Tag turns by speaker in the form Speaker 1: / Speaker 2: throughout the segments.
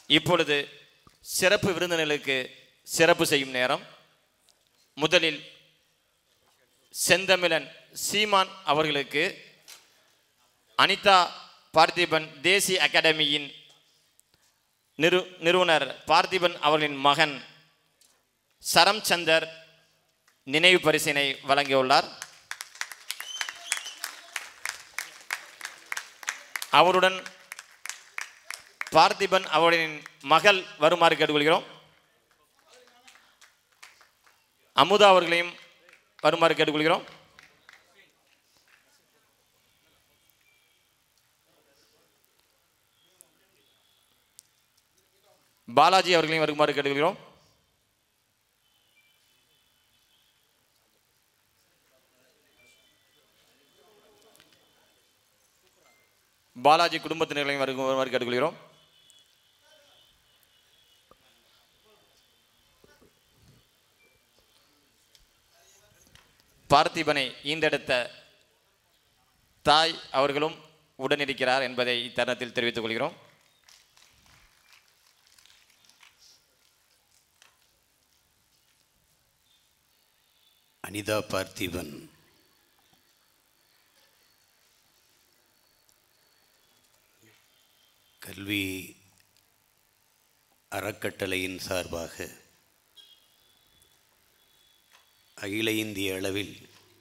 Speaker 1: இப்பொழுது சிறப்பு விருந்தினர்களுக்கு சிறப்பு செய்யும் நேரம் முதலில் செந்தமிழன் சீமான் அவர்களுக்கு அனிதா பார்த்திபன் தேசிய அகாடமியின் நிறு நிறுவனர் பார்த்திபன் அவர்களின் மகன் சரம் சந்தர் நினைவு பரிசினை வழங்கியுள்ளார் அவருடன் பார்த்திபன் அவர்களின் மகள் வருமாறு கேட்டுக்கொள்கிறோம் அமுதா அவர்களையும் வருமாறு கேட்டுக்கொள்கிறோம் பாலாஜி அவர்களையும் வருமாறு கேட்டுக்கொள்கிறோம் பாலாஜி குடும்பத்தினர்களையும் வரு- வருமாறு கேட்டுக்கொள்கிறோம் பார்த்திபனை ஈந்தெடுத்த தாய் அவர்களும் உடனிருக்கிறார் என்பதை இத்தருணத்தில் தெரிவித்துக் கொள்கிறோம்
Speaker 2: அனிதா பார்த்திபன் கல்வி அறக்கட்டளையின் சார்பாக அகில இந்திய அளவில்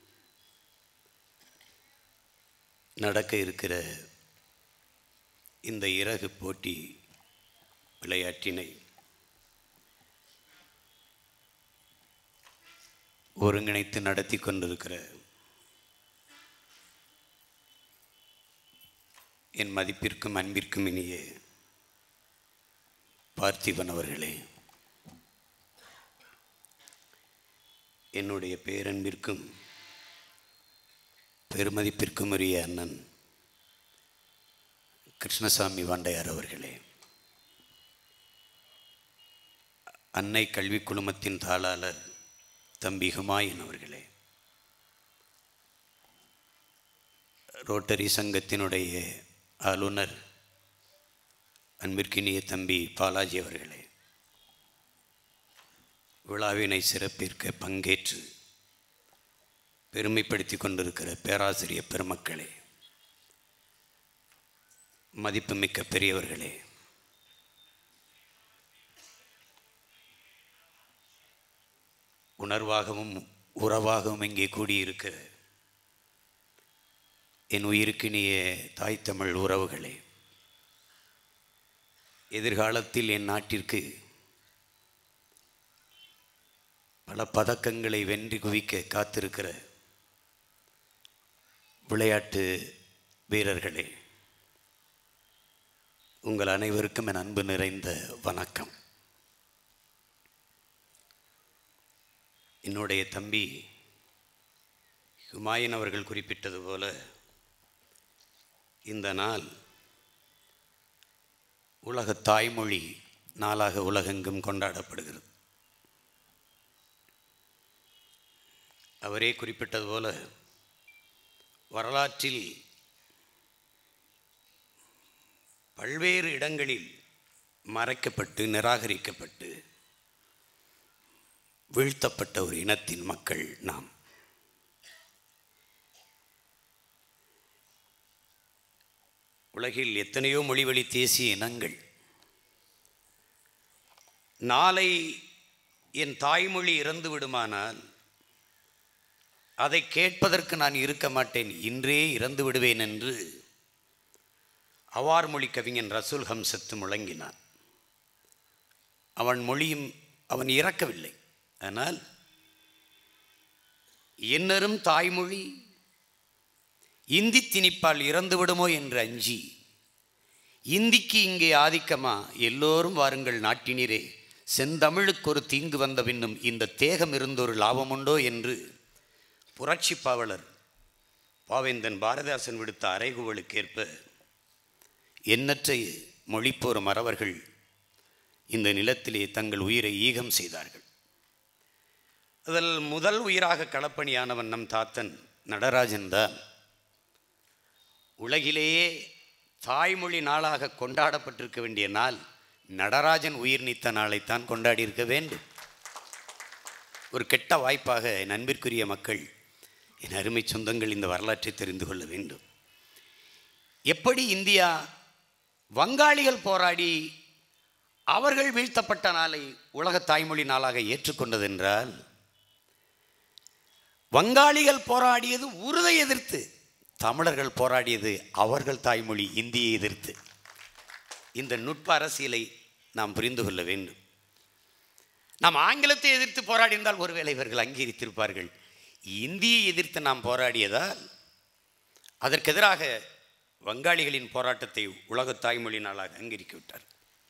Speaker 2: நடக்க இருக்கிற இந்த இறகு போட்டி விளையாட்டினை ஒருங்கிணைத்து நடத்தி கொண்டிருக்கிற என் மதிப்பிற்கும் அன்பிற்கும் இனிய பார்த்திபன் அவர்களே என்னுடைய பேரன்பிற்கும் பெருமதிப்பிற்கும் உரிய அண்ணன் கிருஷ்ணசாமி வாண்டையார் அவர்களே அன்னை கல்விக் குழுமத்தின் தாளாளர் தம்பி ஹுமாயூன் அவர்களே ரோட்டரி சங்கத்தினுடைய ஆளுநர் அன்பிற்கினிய தம்பி பாலாஜி அவர்களே விழாவினை சிறப்பிற்க பங்கேற்று பெருமைப்படுத்தி கொண்டிருக்கிற பேராசிரியர் பெருமக்களே மதிப்புமிக்க பெரியவர்களே உணர்வாகவும் உறவாகவும் இங்கே கூடியிருக்க என் உயிருக்கினிய தாய் தமிழ் உறவுகளே எதிர்காலத்தில் என் நாட்டிற்கு பல பதக்கங்களை வென்றி குவிக்க காத்திருக்கிற விளையாட்டு வீரர்களே உங்கள் அனைவருக்கும் என் அன்பு நிறைந்த வணக்கம் என்னுடைய தம்பி ஹுமாயூன் அவர்கள் குறிப்பிட்டது போல இந்த நாள் உலக தாய்மொழி நாளாக உலகெங்கும் கொண்டாடப்படுகிறது அவரே குறிப்பிட்டது போல வரலாற்றில் பல்வேறு இடங்களில் மறைக்கப்பட்டு நிராகரிக்கப்பட்டு வீழ்த்தப்பட்ட ஒரு இனத்தின் மக்கள் நாம் உலகில் எத்தனையோ மொழிவழி தேசிய இனங்கள் நாளை என் தாய்மொழி இறந்து விடுமானால் அதை கேட்பதற்கு நான் இருக்க மாட்டேன் இன்றே இறந்து விடுவேன் என்று அவார் மொழி கவிஞன் ரசூல் ஹம்சத்து முழங்கினான் அவன் மொழியும் அவன் இறக்கவில்லை ஆனால் என்னரும் தாய்மொழி இந்தி திணிப்பால் இறந்து விடுமோ என்று அஞ்சி இந்திக்கு இங்கே ஆதிக்கமா எல்லோரும் வாருங்கள் நாட்டினரே செந்தமிழுக்கு ஒரு தீங்கு வந்த பின்னும் இந்த தேகம் இருந்தொரு லாபமுண்டோ என்று புரட்சி பாவலர் பாவேந்தன் பாரதிதாசன் விடுத்த அறைகூவலுக்கேற்ப எண்ணற்ற மொழிப்போர் மறவர்கள் இந்த நிலத்திலே தங்கள் உயிரை ஈகம் செய்தார்கள் அதில் முதல் உயிராக களப்பணியானவன் நம் தாத்தன் நடராஜன் தான் உலகிலேயே தாய்மொழி நாளாக கொண்டாடப்பட்டிருக்க வேண்டிய நாள் நடராஜன் உயிர் நீத்த நாளைத்தான் கொண்டாடி இருக்க வேண்டும் ஒரு கெட்ட வாய்ப்பாக என் அன்பிற்குரிய மக்கள் என் அருமை சொந்தங்கள் இந்த வரலாற்றை தெரிந்து கொள்ள வேண்டும் எப்படி இந்தியா வங்காளிகள் போராடி அவர்கள் வீழ்த்தப்பட்ட நாளை உலக தாய்மொழி நாளாக ஏற்றுக்கொண்டதென்றால் வங்காளிகள் போராடியது உருதை எதிர்த்து தமிழர்கள் போராடியது அவர்கள் தாய்மொழி இந்தியை எதிர்த்து இந்த நுட்ப அரசியலை நாம் புரிந்து கொள்ள வேண்டும் நாம் ஆங்கிலத்தை எதிர்த்து போராடியிருந்தால் ஒருவேளை இவர்கள் அங்கீகரித்திருப்பார்கள் இந்தியை எதிர்த்து நாம் போராடியதால் அதற்கு எதிராக வங்காளிகளின் போராட்டத்தை உலக தாய்மொழி நாளாக அங்கீகரிக்க விட்டார்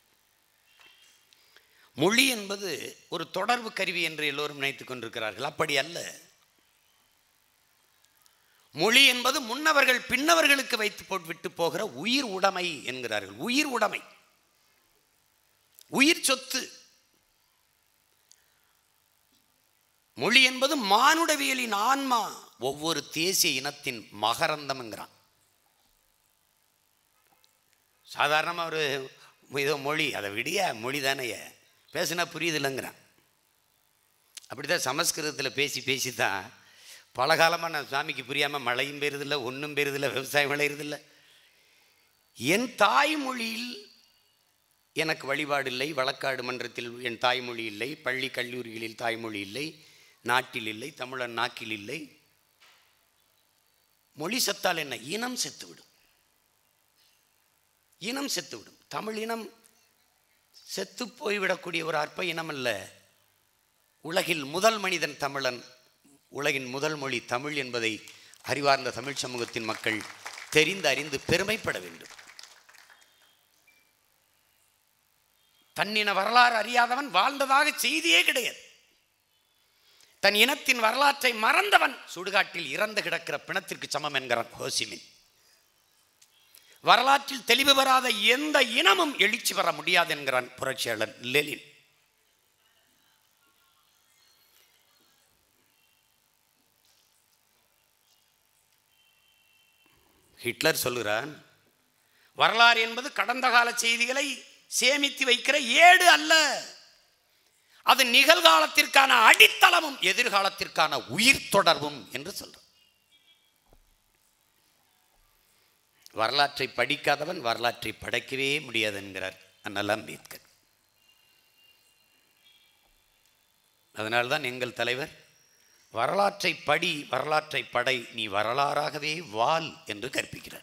Speaker 2: மொழி என்பது ஒரு தொடர்பு கருவி என்று எல்லோரும் நினைத்துக் கொண்டிருக்கிறார்கள் அப்படி அல்ல மொழி என்பது முன்னவர்கள் பின்னவர்களுக்கு வைத்து போட்டு விட்டு போகிற உயிர் உடைமை என்கிறார்கள் உயிர் உடைமை உயிர் சொத்து மொழி என்பது மானுடவியலின் ஆன்மா ஒவ்வொரு தேசிய இனத்தின் மகரந்தம் என்கிறான் சாதாரணமாக ஒரு ஏதோ மொழி அதை விடிய மொழி தானேய பேசுனா புரியுது இல்லைங்கிறான் அப்படிதான் சமஸ்கிருதத்தில் பேசி பேசி தான் பல காலமாக நான் சுவாமிக்கு புரியாமல் மழையும் பெறுதில்லை ஒன்றும் பெறுதில்லை விவசாயம் விளையிறதில்லை என் தாய்மொழியில் எனக்கு வழிபாடு இல்லை வழக்காடு மன்றத்தில் என் தாய்மொழி இல்லை பள்ளி கல்லூரிகளில் தாய்மொழி இல்லை நாட்டில் இல்லை தமிழன் நாக்கில் இல்லை மொழி செத்தால் என்ன இனம் செத்துவிடும் இனம் செத்துவிடும் தமிழ் இனம் செத்து போய்விடக்கூடிய ஒரு அற்ப இனம் அல்ல உலகில் முதல் மனிதன் தமிழன் உலகின் முதல் மொழி தமிழ் என்பதை அறிவார்ந்த தமிழ் சமூகத்தின் மக்கள் தெரிந்து அறிந்து பெருமைப்பட வேண்டும் தன்னின வரலாறு அறியாதவன் வாழ்ந்ததாக செய்தியே கிடையாது தன் இனத்தின் வரலாற்றை மறந்தவன் சுடுகாட்டில் இறந்து கிடக்கிற பிணத்திற்கு சமம் என்கிறான் ஹோசிமின் வரலாற்றில் தெளிவு பெறாத எந்த இனமும் எழுச்சி பெற முடியாது என்கிறான் புரட்சியாளர் லெலின் ஹிட்லர் சொல்லுகிறான் வரலாறு என்பது கடந்த கால செய்திகளை சேமித்து வைக்கிற ஏடு அல்ல அது நிகழ்காலத்திற்கான அடித்தளமும் எதிர்காலத்திற்கான உயிர் தொடர்பும் என்று சொல்றான் வரலாற்றை படிக்காதவன் வரலாற்றை படைக்கவே முடியாது என்கிறார் அண்ணல் அம்பேத்கர் அதனால்தான் எங்கள் தலைவர் வரலாற்றை படி வரலாற்றை படை நீ வரலாறாகவே வாழ் என்று கற்பிக்கிறார்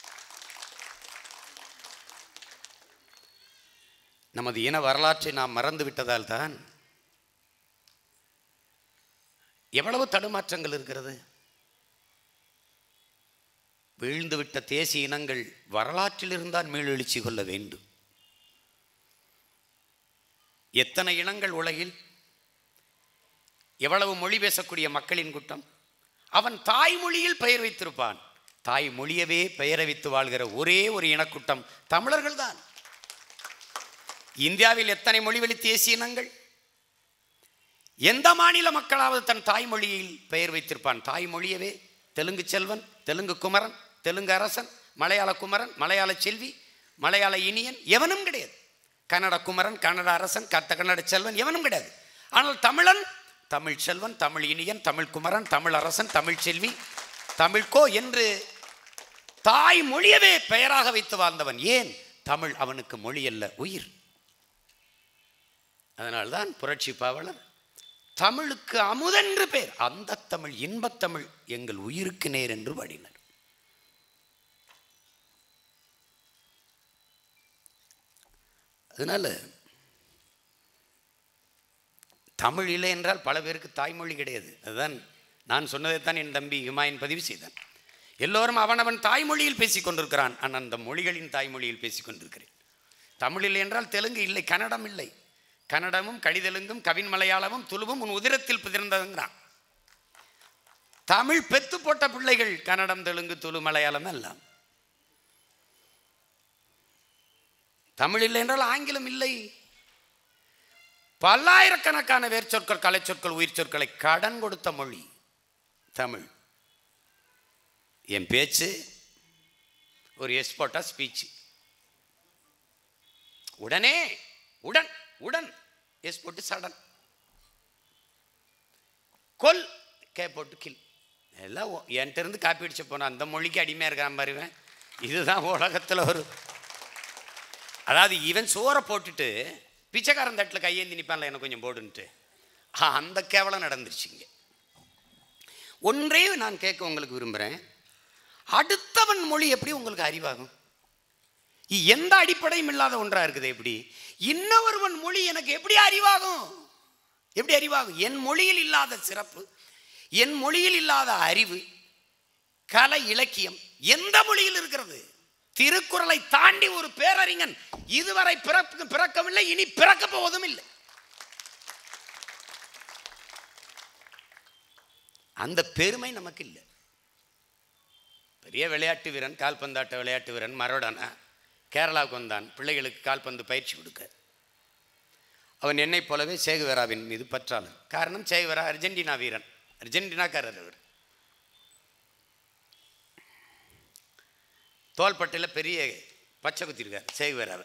Speaker 2: நமது இன வரலாற்றை நாம் மறந்து விட்டதால் தான் எவ்வளவு தடுமாற்றங்கள் இருக்கிறது வீழ்ந்துவிட்ட தேசிய இனங்கள் வரலாற்றில் இருந்தால் மீளெழுச்சி கொள்ள வேண்டும் எத்தனை இனங்கள் உலகில் எவ்வளவு மொழி பேசக்கூடிய மக்களின் கூட்டம் அவன் தாய்மொழியில் பெயர் வைத்திருப்பான் தாய் மொழியவே பெயரை வைத்து வாழ்கிற ஒரே ஒரு இனக்கூட்டம் தமிழர்கள் தான் இந்தியாவில் எத்தனை மொழிவழி தேசிய இனங்கள் எந்த மாநில மக்களாவது தன் தாய்மொழியில் பெயர் வைத்திருப்பான் தாய்மொழியவே தெலுங்கு செல்வன் தெலுங்கு குமரன் தெலுங்கு அரசன் மலையாள குமரன் மலையாள செல்வி மலையாள இனியன் எவனும் கிடையாது கன்னட குமரன் கன்னட அரசன் கத்த கன்னட செல்வன் எவனும் கிடையாது ஆனால் தமிழன் தமிழ் செல்வன் தமிழ் இனியன் தமிழ் குமரன் தமிழ் அரசன் தமிழ் செல்வி தமிழ்கோ என்று தாய் மொழியவே பெயராக வைத்து வாழ்ந்தவன் ஏன் தமிழ் அவனுக்கு மொழி அல்ல உயிர் அதனால்தான் புரட்சி பாவலர் தமிழுக்கு அமுதென்று பேர் அந்த தமிழ் இன்பத்தமிழ் எங்கள் உயிருக்கு நேர் என்று பாடினர் அதனால தமிழ் இல்லை என்றால் பல பேருக்கு தாய்மொழி கிடையாது அதுதான் நான் சொன்னதைத்தான் என் தம்பி ஹுமாயின் பதிவு செய்தான் எல்லோரும் அவனவன் தாய்மொழியில் பேசிக் கொண்டிருக்கிறான் நான் அந்த மொழிகளின் தாய்மொழியில் பேசிக் கொண்டிருக்கிறேன் தமிழ் இல்லை என்றால் தெலுங்கு இல்லை கன்னடம் இல்லை கன்னடமும் கடிதெலுங்கும் கவின் மலையாளமும் துளுவும் உன் உதிரத்தில் பிறந்ததுங்கிறான் தமிழ் பெத்து போட்ட பிள்ளைகள் கன்னடம் தெலுங்கு துளு மலையாளம் எல்லாம் தமிழ் இல்லை என்றால் ஆங்கிலம் இல்லை பல்லாயிரக்கணக்கான வேர்ச்சொற்கள் கலைச்சொற்கள் உயிர் சொற்களை கடன் கொடுத்த மொழி தமிழ் என் பேச்சு ஒரு எக்ஸ்போர்ட்டா ஸ்பீச் உடனே உடன் உடன் எஸ் போட்டு சடன் கொல் கே போட்டு கில் எல்லாம் ஓ- என்கிட்ட இருந்து காப்பி அடிச்ச போன அந்த மொழிக்கு அடிமையாக இருக்கிறான் பாருவேன் இதுதான் உலகத்தில் ஒரு அதாவது இவன் சோறை போட்டுட்டு பிச்சைக்காரன் தட்டில் கையேந்தி நிற்பான்ல எனக்கு கொஞ்சம் போடுன்ட்டு ஆ, அந்த கேவலம் நடந்துருச்சுங்க ஒன்றே நான் கேட்க உங்களுக்கு விரும்புகிறேன் அடுத்தவன் மொழி எப்படி உங்களுக்கு அறிவாகும் இ- எந்த அடிப்படையும் இல்லாத ஒன்றா இருக்குது எப்படி இன்னொருவன் மொழி எனக்கு எப்படி அறிவாகும் எப்படி அறிவாகும் என் மொழியில் இல்லாத சிறப்பு என் மொழியில் இல்லாத அறிவு கலை இலக்கியம் எந்த மொழியில் இருக்கிறது திருக்குறளை தாண்டி ஒரு பேரறிஞன் இதுவரை பிறக்க பிறக்கவில்லை இனி பிறக்கப் போவதும் இல்லை அந்த பெருமை நமக்கு இல்லை பெரிய விளையாட்டு வீரன் கால்பந்தாட்ட விளையாட்டு வீரன் மரோடனா கேரளாவுக்கு வந்தான் பிள்ளைகளுக்கு கால்பந்து பயிற்சி கொடுக்க அவன் என்னைப் போலவே சேகுவராவின் மீது பற்றாளன் காரணம் சேகுவரா அர்ஜென்டினா வீரன் அர்ஜென்டினாக்காரர் அவர் தோள்பட்டையில் பெரிய பச்சை குத்திருக்கார் சேகுவராவை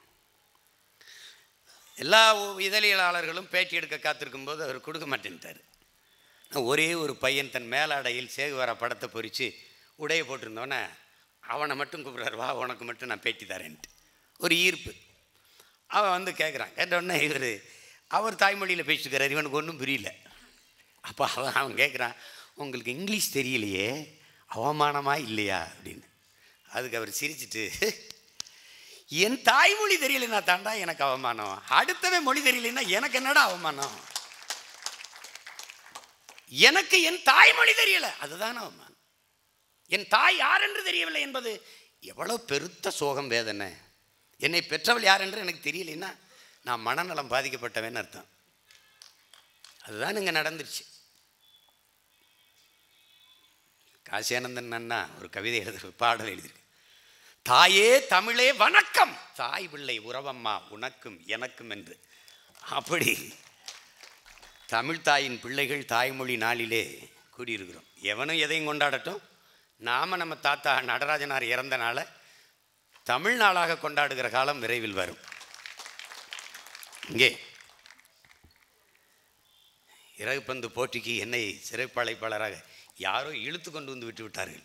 Speaker 2: எல்லா இதழியலாளர்களும் பேட்டி எடுக்க காத்திருக்கும் போது அவர் கொடுக்க மாட்டேன்ட்டார் ஒரே ஒரு பையன் தன் மேலாடையில் சேகுவரா படத்தை பொறித்து உடைய போட்டிருந்தோன்னே அவனை மட்டும் கூப்பிட்றாரு வா உனக்கு மட்டும் நான் பேட்டி தரேன்ட்டு ஒரு ஈர்ப்பு அவன் வந்து கேட்குறான் கேட்டோடனே இவர் அவர் தாய்மொழியில் பேசிட்டுருக்காரு இவனுக்கு ஒன்றும் புரியல அப்போ அவன் அவன் கேட்குறான் உங்களுக்கு இங்கிலீஷ் தெரியலையே அவமானமா இல்லையா அப்படின்னு அதுக்கு அவர் சிரிச்சிட்டு என் தாய்மொழி தெரியலைன்னா தாண்டா எனக்கு அவமானம் அடுத்தவன் மொழி தெரியலைன்னா எனக்கு என்னடா அவமானம் எனக்கு என் தாய்மொழி தெரியல அதுதான் அவமானம் என் தாய் யார் என்று தெரியவில்லை என்பது எவ்வளவு பெருத்த சோகம் வேதனை என்னை பெற்றவள் யார் என்று எனக்கு தெரியலைன்னா நான் மனநலம் பாதிக்கப்பட்டவன் அர்த்தம் அதுதான் இங்கே நடந்துருச்சு காசியானந்தன் அண்ணா ஒரு கவிதை எழுதுற பாடல் எழுதியிருக்கு தாயே தமிழே வணக்கம் தாய் பிள்ளை உறவம்மா உனக்கும் எனக்கும் என்று அப்படி தமிழ் தாயின் பிள்ளைகள் தாய்மொழி நாளிலே கூடியிருக்கிறோம் எவனும் எதையும் கொண்டாடட்டும் நாம் நம்ம தாத்தா நடராஜனார் இறந்த நாளை தமிழ் நாளாக கொண்டாடுகிற காலம் விரைவில் வரும் இங்கே இறகுப்பந்து போட்டிக்கு என்னை சிறப்பு அழைப்பாளராக யாரோ இழுத்து கொண்டு வந்து விட்டு விட்டார்கள்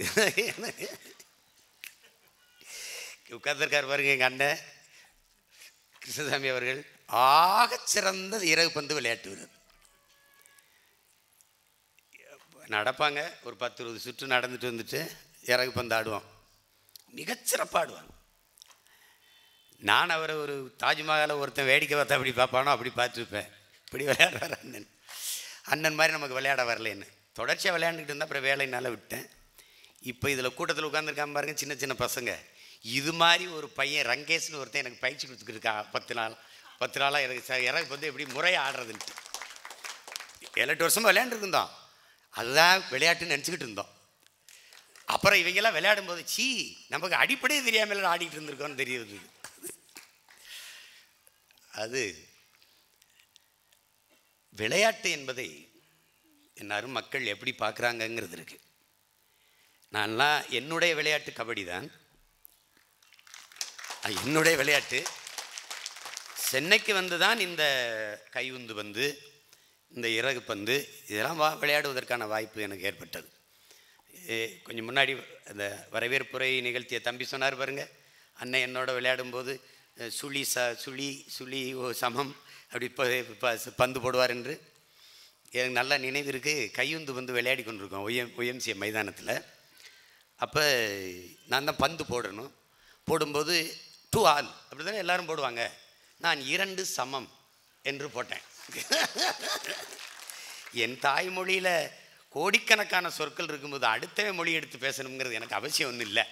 Speaker 2: உட்கார்ந்துருக்கார் பாருங்க எங்கள் அண்ணன் கிருஷ்ணசாமி அவர்கள் ஆகச் சிறந்த இறகு பந்து விளையாட்டு வீரர் நடப்பாங்க ஒரு பத்து இருபது சுற்று நடந்துட்டு வந்துட்டு இறகு பந்து ஆடுவோம் மிகச்சிறப்பாக ஆடுவாங்க நான் அவரை ஒரு தாஜ்மஹாலை ஒருத்தன் வேடிக்கை பார்த்தா அப்படி பார்ப்பானோ அப்படி பார்த்துருப்பேன் இப்படி விளையாடுவார் அண்ணன் அண்ணன் மாதிரி நமக்கு விளையாட வரலன்னு தொடர்ச்சியாக விளையாண்டுக்கிட்டு இருந்தால் அப்புறம் வேலைனால விட்டேன் இப்போ இதில் கூட்டத்தில் உட்காந்துருக்காம பாருங்க சின்ன சின்ன பசங்க இது மாதிரி ஒரு பையன் ரங்கேஷ்னு ஒருத்தன் எனக்கு பயிற்சி கொடுத்துக்கிட்டு இருக்கா பத்து நாள் பத்து நாளாக எனக்கு ச எனக்கு வந்து எப்படி முறையாக ஆடுறதுன்ட்டு ஏழு எட்டு வருஷமாக விளையாண்டுருந்தோம் அதுதான் விளையாட்டுன்னு நினச்சிக்கிட்டு இருந்தோம் அப்புறம் இவங்கெல்லாம் விளையாடும்போது சீ நமக்கு அடிப்படையே தெரியாமல் ஆடிட்டு இருந்திருக்கோன்னு தெரியுது அது விளையாட்டு என்பதை எல்லாரும் மக்கள் எப்படி பார்க்குறாங்கங்கிறது இருக்கு நான்லாம் என்னுடைய விளையாட்டு கபடி தான் அது என்னுடைய விளையாட்டு சென்னைக்கு வந்து தான் இந்த கையுந்து பந்து இந்த இறகு பந்து இதெல்லாம் வா விளையாடுவதற்கான வாய்ப்பு எனக்கு ஏற்பட்டது ஏ, கொஞ்சம் முன்னாடி அந்த வரவேற்புரை நிகழ்த்திய தம்பி சொன்னார் பாருங்க அண்ணன் என்னோட விளையாடும்போது அஹ், சுழி ச சுழி சுழி ஓ சமம் அப்படி இப்போ ப- பந்து போடுவார் என்று எனக்கு நல்லா நினைவு இருக்குது கையுந்து பந்து விளையாடி கொண்டிருக்கோம் ஒய்எம் ஒய்எம்சிஏ மைதானத்தில் அப்போ நான் தான் பந்து போடணும் போடும்போது டூ ஆல் அப்படி தானே எல்லாரும் போடுவாங்க நான் இரண்டு சமம் என்று போட்டேன் என் தாய்மொழியில் கோடிக்கணக்கான சொற்கள் இருக்கும்போது அடுத்தவே மொழி எடுத்து பேசணுங்கிறது எனக்கு அவசியம் ஒன்றும் இல்லை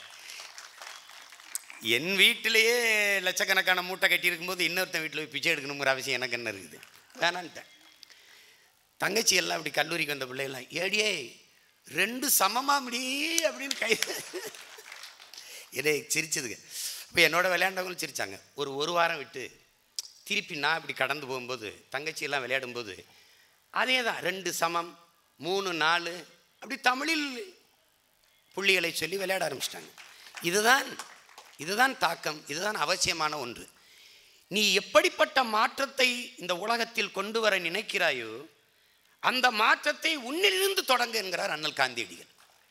Speaker 2: என் வீட்டிலேயே லட்சக்கணக்கான மூட்டை கட்டி இருக்கும்போது இன்னொருத்தன் வீட்டில் போய் பிச்சை எடுக்கணுங்கிற அவசியம் எனக்கு என்ன இருக்குது வேணான்ட்டேன் தங்கச்சி எல்லாம் அப்படி கல்லூரிக்கு வந்த பிள்ளைகள்லாம் ஏடியே ரெண்டு சமமா முடி அப்படின்னு கை இதை சிரிச்சதுங்க இப்போ என்னோட விளையாண்டவங்களும் சிரிச்சாங்க ஒரு ஒரு வாரம் விட்டு திருப்பி நான் இப்படி கடந்து போகும்போது தங்கச்சி எல்லாம் விளையாடும்போது அதே தான் ரெண்டு சமம் மூணு நாலு அப்படி தமிழில் புள்ளிகளை சொல்லி விளையாட ஆரம்பிச்சிட்டாங்க இதுதான் இதுதான் தாக்கம் இதுதான் அவசியமான ஒன்று நீ எப்படிப்பட்ட மாற்றத்தை இந்த உலகத்தில் கொண்டு வர நினைக்கிறாயோ அந்த மாற்றத்தை உன்னிலிருந்து தொடங்கு என்கிறார் அண்ணல் காந்தியடிகள்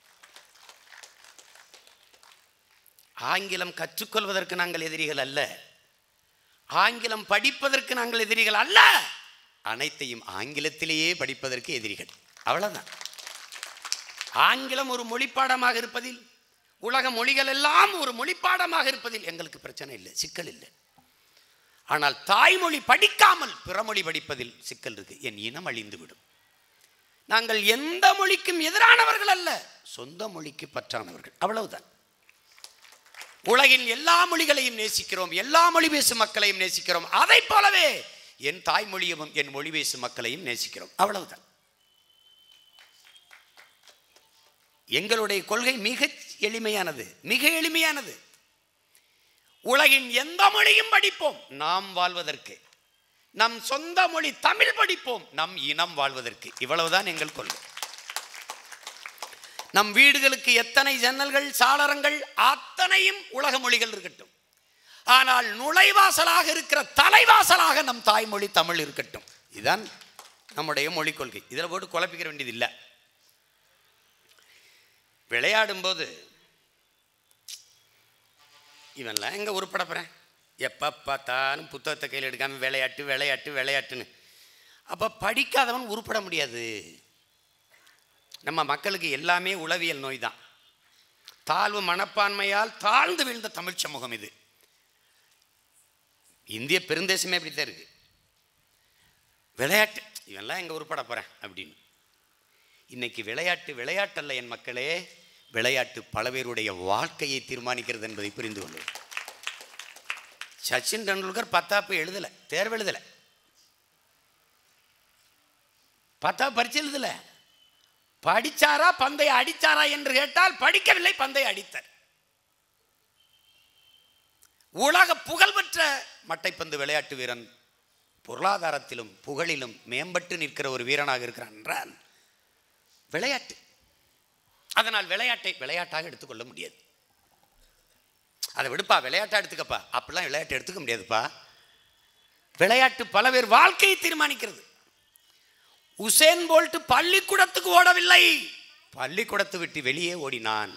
Speaker 2: ஆங்கிலம் கற்றுக்கொள்வதற்கு நாங்கள் எதிரிகள் அல்ல ஆங்கிலம் படிப்பதற்கு நாங்கள் எதிரிகள் அல்ல அனைத்தையும் ஆங்கிலத்திலேயே படிப்பதற்கு எதிரிகள் அவ்வளவுதான் ஆங்கிலம் ஒரு மொழிப்பாடமாக இருப்பதில் உலக மொழிகள் எல்லாம் ஒரு மொழிப்பாடமாக இருப்பதில் எங்களுக்கு பிரச்சனை இல்லை சிக்கல் இல்லை ஆனால் தாய்மொழி படிக்காமல் பிறமொழி படிப்பதில் சிக்கல் இருக்கு என் இனம் அழிந்துவிடும் நாங்கள் எந்த மொழிக்கும் எதிரானவர்கள் அல்ல சொந்த மொழிக்கு பற்றானவர்கள் அவ்வளவுதான் உலகின் எல்லா மொழிகளையும் நேசிக்கிறோம் எல்லா மொழி பேசும் மக்களையும் நேசிக்கிறோம் அதை போலவே என் தாய்மொழியும் என் மொழி பேசும் மக்களையும் நேசிக்கிறோம் அவ்வளவுதான் எங்களுடைய கொள்கை மிக எளிமையானது மிக எளிமையானது உலகின் எந்த மொழியும் படிப்போம் நாம் வாழ்வதற்கு நம் சொந்த மொழி தமிழ் படிப்போம் நம் இனம் வாழ்வதற்கு இவ்வளவுதான் எங்கள் கொள்கை நம் வீடுகளுக்கு எத்தனை ஜன்னல்கள் சாளரங்கள் அத்தனையும் உலக மொழிகள் இருக்கட்டும் ஆனால் நுழைவாசலாக இருக்கிற தலைவாசலாக நம் தாய்மொழி தமிழ் இருக்கட்டும் இதுதான் நம்முடைய மொழிக் கொள்கை இதில் போட்டு குழப்பிக்கிற வேண்டியது இல்லை விளையாடும்போது இவன்லாம் எங்கே உருப்படப்புறேன் எப்போ பார்த்தாலும் புத்தகத்தை கையில் எடுக்காமல் விளையாட்டு விளையாட்டு விளையாட்டுன்னு அப்போ படிக்காதவன் உருப்பட முடியாது நம்ம மக்களுக்கு எல்லாமே உளவியல் நோய் தான் தாழ்வு மனப்பான்மையால் தாழ்ந்து வீழ்ந்த தமிழ் சமூகம் இது இந்திய பெருந்தேசமே அப்படித்தான் இருக்கு விளையாட்டு இவன்லாம் எங்கே உருப்பட போகிறேன் அப்படின்னு இன்னைக்கு விளையாட்டு விளையாட்டல்ல என் மக்களே விளையாட்டு பல பேருடைய வாழ்க்கையை தீர்மானிக்கிறது என்பதை புரிந்து கொள்ளுங்கள் சச்சின் டெண்டுல்கர் பத்தாப்பு எழுதலை தேர்வு எழுதலை பத்தா பரிச்சு எழுதலை படிச்சாரா பந்தை அடிச்சாரா என்று கேட்டால் படிக்கவில்லை பந்தை அடித்தார் உலக புகழ்பெற்ற மட்டைப்பந்து விளையாட்டு வீரன் பொருளாதாரத்திலும் புகழிலும் மேம்பட்டு நிற்கிற ஒரு வீரனாக இருக்கிறான் என்றால் விளையாட்டு அதனால் விளையாட்டை விளையாட்டாக எடுத்துக்கொள்ள முடியாது அதை விடுப்பா விளையாட்டா எடுத்துக்கப்பா அப்படிலாம் விளையாட்டு எடுத்துக்க முடியாதுப்பா விளையாட்டு பல பேர் வாழ்க்கையை தீர்மானிக்கிறது உசேன் போல்ட் பள்ளிக்கூடத்துக்கு ஓடவில்லை பள்ளிக்கூடத்தை விட்டு வெளியே ஓடினான்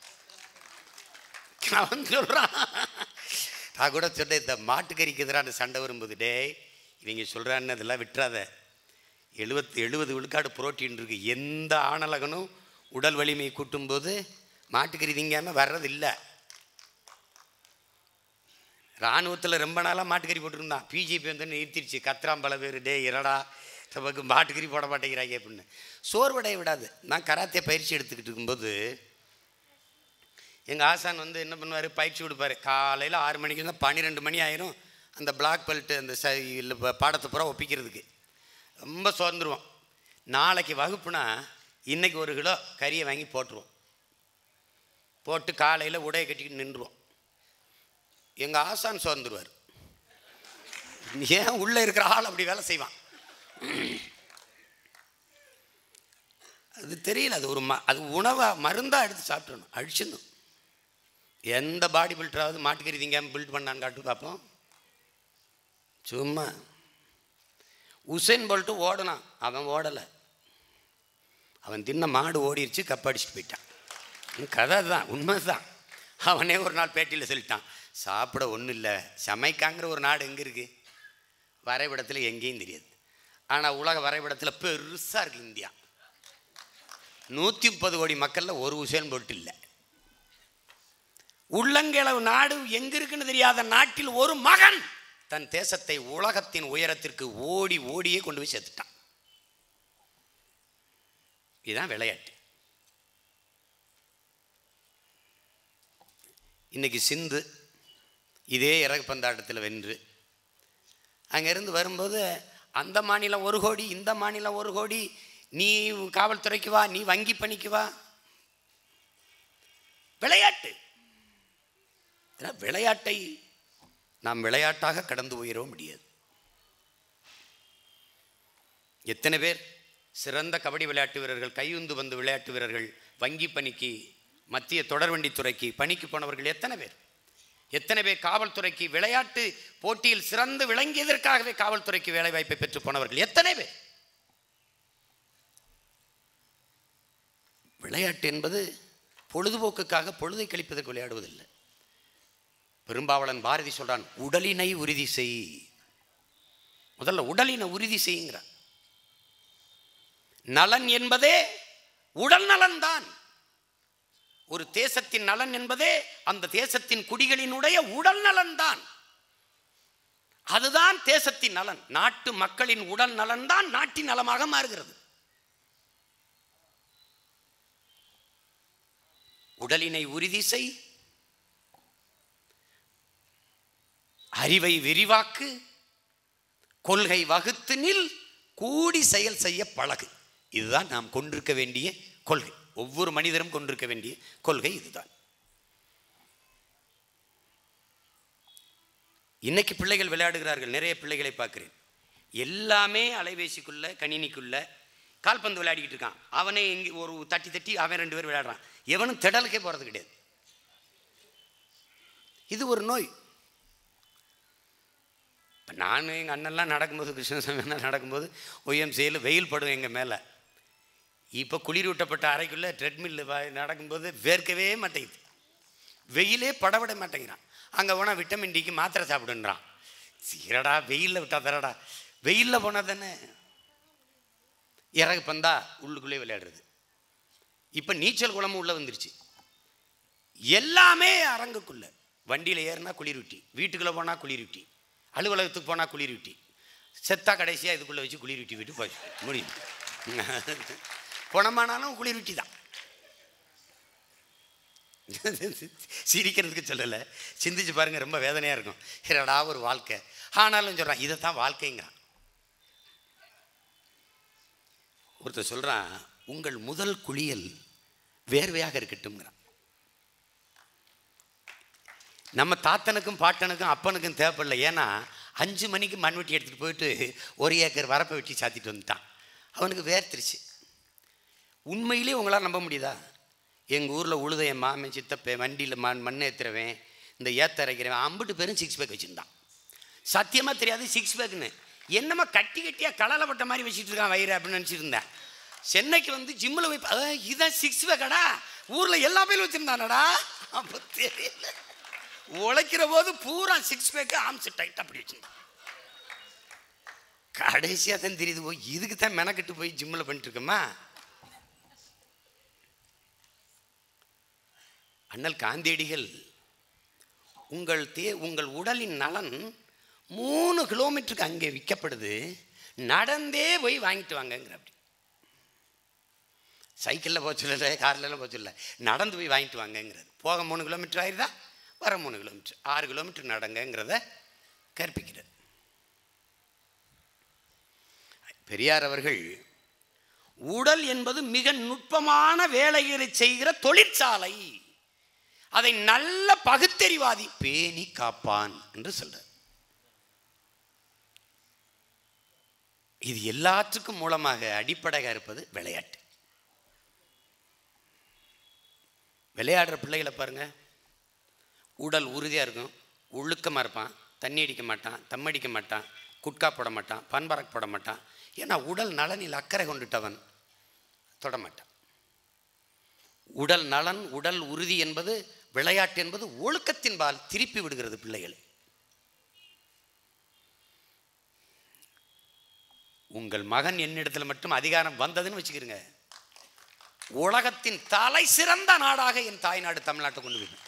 Speaker 2: அவன் சொல்றான் நான் கூட சொன்னேன் இந்த மாட்டுக்கறிக்கு எதிரான சண்டை வரும்போது டேய் இவங்க சொல்கிறான்னு அதெல்லாம் விட்டுறாத எழுபத்தி எழுபது விழுக்காடு புரோட்டீன் இருக்கு எந்த ஆணலகனும் உடல் வலிமையை கூட்டும்போது மாட்டுக்கறி திங்காமல் வர்றதில்லை இராணுவத்தில் ரொம்ப நாளாக மாட்டுக்கறி போட்டிருந்தான் பிஜேபி வந்து நிறுத்திடுச்சு கத்திராம் பல பேர் டே இரடா நமக்கு மாட்டுக்கறி போட மாட்டேங்கிறாங்க அப்படின்னு சோர்வடைய விடாது நான் கராத்தே பயிற்சி எடுத்துக்கிட்டு இருக்கும்போது எங்கள் ஆசான் வந்து என்ன பண்ணுவார் பயிற்சி கொடுப்பாரு காலையில் ஆறு மணிக்கு இருந்தால் பன்னிரெண்டு மணி ஆயிரும் அந்த பிளாக் பெல்ட் அந்த ச இல்ல ப- பாடத்தை பூரா ஒப்பிக்கிறதுக்கு ரொம்ப சோர்ந்துருவோம் நாளைக்கு வகுப்புனா இன்னைக்கு ஒரு கிலோ கறியை வாங்கி போட்டுருவோம் போட்டு காலையில் உடையை கட்டிக்கிட்டு நின்றுவோம் எங்கள் ஆசான் சோர்ந்துருவார் ஏன் உள்ளே இருக்கிற ஆள் அப்படி வேலை செய்வான் அது தெரியல அது ஒரு ம அது உணவை மருந்தாக எடுத்து சாப்பிட்றணும் அழிச்சிடணும் எந்த பாடி பில்டராவது மாட்டுக்கறி திங்காமல் பில்ட் பண்ணான்னு காட்டு பார்ப்போம் சும்மா உசேன் போல்ட்டு ஓடனான் அவன் ஓடலை அவன் தின்ன மாடு ஓடிருச்சு கப்படிச்சுட்டு போயிட்டான் உம் கதை தான் உண்மை தான் அவனே ஒரு நாள் பேட்டியில் சொல்லிட்டான் சாப்பிட ஒன்றும் இல்லை சமைக்காங்கிற ஒரு நாடு எங்கே இருக்குது வரைபடத்தில் எங்கேயும் தெரியாது ஆனால் உலக வரைபடத்தில் பெருசாக இருக்குது இந்தியா நூற்றி முப்பது கோடி மக்களில் ஒரு உசேன் போல்ட் இல்லை உள்ளங்கிழவு நாடு எங்க இருக்குன்னு தெரியாத நாட்டில் ஒரு மகன் தன் தேசத்தை உலகத்தின் உயரத்திற்கு ஓடி ஓடியே கொண்டு போய் சேர்த்துட்டான் இதுதான் விளையாட்டு இன்னைக்கு சிந்து இதே இறகு பந்தாட்டத்தில் வென்று அங்கேருந்து வரும்போது அந்த மாநிலம் ஒரு கோடி இந்த மாநிலம் ஒரு கோடி நீ காவல்துறைக்கு வா நீ வங்கி பணிக்கு வா விளையாட்டு ஏன்னா விளையாட்டை நாம் விளையாட்டாக கடந்து போயிட முடியாது எத்தனை பேர் சிறந்த கபடி விளையாட்டு வீரர்கள் கையுந்து பந்து விளையாட்டு வீரர்கள் வங்கி பணிக்கு மத்திய தொடர்வண்டித்துறைக்கு பணிக்கு போனவர்கள் எத்தனை பேர் எத்தனை பேர் காவல்துறைக்கு விளையாட்டு போட்டியில் சிறந்து விளங்கியதற்காகவே காவல்துறைக்கு வேலை வாய்ப்பை பெற்று போனவர்கள் எத்தனை பேர் விளையாட்டு என்பது பொழுதுபோக்குக்காக பொழுதை கழிப்பதற்கு விளையாடுவதில்லை பெரும்பாவளன் பாரதி சொல்றான் உடலினை உறுதி செய் முதல்ல உடலினை உறுதி செய்யுங்கிறான் நலன் என்பதே உடல் நலன்தான் ஒரு தேசத்தின் நலன் என்பதே அந்த தேசத்தின் குடிகளினுடைய உடல் நலன்தான் அதுதான் தேசத்தின் நலன் நாட்டு மக்களின் உடல் நலன் தான் நாட்டின் நலமாக மாறுகிறது உடலினை உறுதி செய் அறிவை விரிவாக்கு கொள்கை வகுத்து நில் கூடி செயல் செய்ய பழகு இதுதான் நாம் கொண்டிருக்க வேண்டிய கொள்கை ஒவ்வொரு மனிதரும் கொண்டிருக்க வேண்டிய கொள்கை இதுதான் இன்னைக்கு பிள்ளைகள் விளையாடுகிறார்கள் நிறைய பிள்ளைகளை பார்க்கிறேன் எல்லாமே அலைபேசிக்குள்ள கணினிக்குள்ள கால்பந்து விளையாடிக்கிட்டு இருக்கான் அவனே எங்கே ஒரு தட்டி தட்டி அவன் ரெண்டு பேர் விளையாடுறான் எவனும் திடலுக்கே போகிறது கிடையாது இது ஒரு நோய் இப்போ நான் எங்கள் அண்ணன்லாம் நடக்கும்போது கிருஷ்ணசாமி அண்ணன் நடக்கும்போது ஒய்எம்சியில் வெயில் படும் எங்கள் மேலே இப்போ குளிரூட்டப்பட்ட அறைக்குள்ளே ட்ரெட்மில் நடக்கும்போது வேர்க்கவே மாட்டேங்குது வெயிலே படவிட மாட்டேங்கிறான் அங்கே போனால் விட்டமின் டிக்கு மாத்திரை சாப்பிடுன்றான் சீரடா வெயிலில் விட்டா தரடா வெயிலில் போனால் தானே இறகு பந்தா உள்ளுக்குள்ளே விளையாடுறது இப்போ நீச்சல் குளமும் உள்ளே வந்துருச்சு எல்லாமே அரங்குக்குள்ள வண்டியில் ஏறினா குளிரூட்டி வீட்டுக்குள்ளே போனால் குளிரூட்டி அலுவலகத்துக்கு போனால் குளிரூட்டி செத்தா கடைசியாக இதுக்குள்ளே வச்சு குளிரூட்டி விட்டு போய் முடியும் பணமானாலும் குளிரூட்டி தான் சிரிக்கிறதுக்கு சொல்லலை சிந்திச்சு பாருங்க ரொம்ப வேதனையாக இருக்கும் இரடா ஒரு வாழ்க்கை ஆனாலும் சொல்கிறான் இதை தான் வாழ்க்கைங்கிறான் ஒருத்தர் சொல்கிறான் உங்கள் முதல் குளியல் வேர்வையாக இருக்கட்டும்ங்கிறான் நம்ம தாத்தனுக்கும் பாட்டனுக்கும் அப்பனுக்கும் தேவைப்படல ஏன்னா அஞ்சு மணிக்கு மண்வெட்டி எடுத்துகிட்டு போயிட்டு ஒரு ஏக்கர் வரப்பை வெட்டி சாத்திட்டு வந்துட்டான் அவனுக்கு வேர்த்திருச்சு உண்மையிலே உங்களால் நம்ப முடியுதா எங்கள் ஊரில் உழுத என் மாமன் சித்தப்பேன் வண்டியில் மண் மண் ஏற்றுறவன் இந்த ஏத்த அரைக்கிறவன் அம்பிட்டு பேரும் சிக்ஸ் பேக் வச்சுருந்தான் சத்தியமாக தெரியாது சிக்ஸ் பேக்குன்னு என்னம்மா கட்டி கட்டியாக கலலை பட்ட மாதிரி வச்சுட்டு இருக்கான் வயிறு அப்படின்னு நினச்சிருந்தேன் சென்னைக்கு வந்து ஜிம்மில் போய் பா- அஹ், இதான் சிக்ஸ் பேக்கடா ஊரில் எல்லா பேரும் வச்சுருந்தானடா அப்போ தெரியல உழைக்கிற போது பூரா சிக்ஸ் பேக்கு ஆம்ஸ் டைட் அப்படி வச்சுருந்தான் கடைசியாக தான் தெரியுது போய் இதுக்கு தான் மெனக்கெட்டு போய் ஜிம்மில் பண்ணிட்டு இருக்கோமா அண்ணல் காந்தியடிகள் உங்கள் தே உங்கள் உடலின் நலன் மூணு கிலோமீட்டருக்கு அங்கே விற்கப்படுது நடந்தே போய் வாங்கிட்டு வாங்கங்கிற அப்படி சைக்கிளில் போக சொல்லலை கார்லலாம் போக சொல்லல நடந்து போய் வாங்கிட்டு வாங்கங்கிறது போக மூணு கிலோமீட்டர் ஆயிருதா வர மூணு கிலோமீட்டர் ஆறு கிலோமீட்டர் நடங்கங்கிறத கற்பிக்கிறது பெரியார் அவர்கள் உடல் என்பது மிக நுட்பமான வேலைகளை செய்கிற தொழிற்சாலை அதை நல்ல பகுத்தறிவாதி பேணி காப்பான் என்று சொல்றார் இது எல்லாத்துக்கும் மூலமாக அடிப்படையாக இருப்பது விளையாட்டு விளையாடுற பிள்ளைகளை பாருங்க உடல் உறுதியாக இருக்கும் ஒழுக்கமாக இருப்பான் தண்ணி அடிக்க மாட்டான் தம் அடிக்க மாட்டான் குட்கா போட மாட்டான் பண்பறக் போட மாட்டான் ஏன்னா உடல் நலனில் அக்கறை கொண்டுட்டவன் தொட மாட்டான் உடல் நலன் உடல் உறுதி என்பது விளையாட்டு என்பது ஒழுக்கத்தின்பால் திருப்பி விடுகிறது பிள்ளைகளை உங்கள் மகன் என்னிடத்தில் மட்டும் அதிகாரம் வந்ததுன்னு வச்சுக்கிறீங்க உலகத்தின் தலை சிறந்த நாடாக என் தாய்நாடு தமிழ்நாட்டை கொண்டு போய்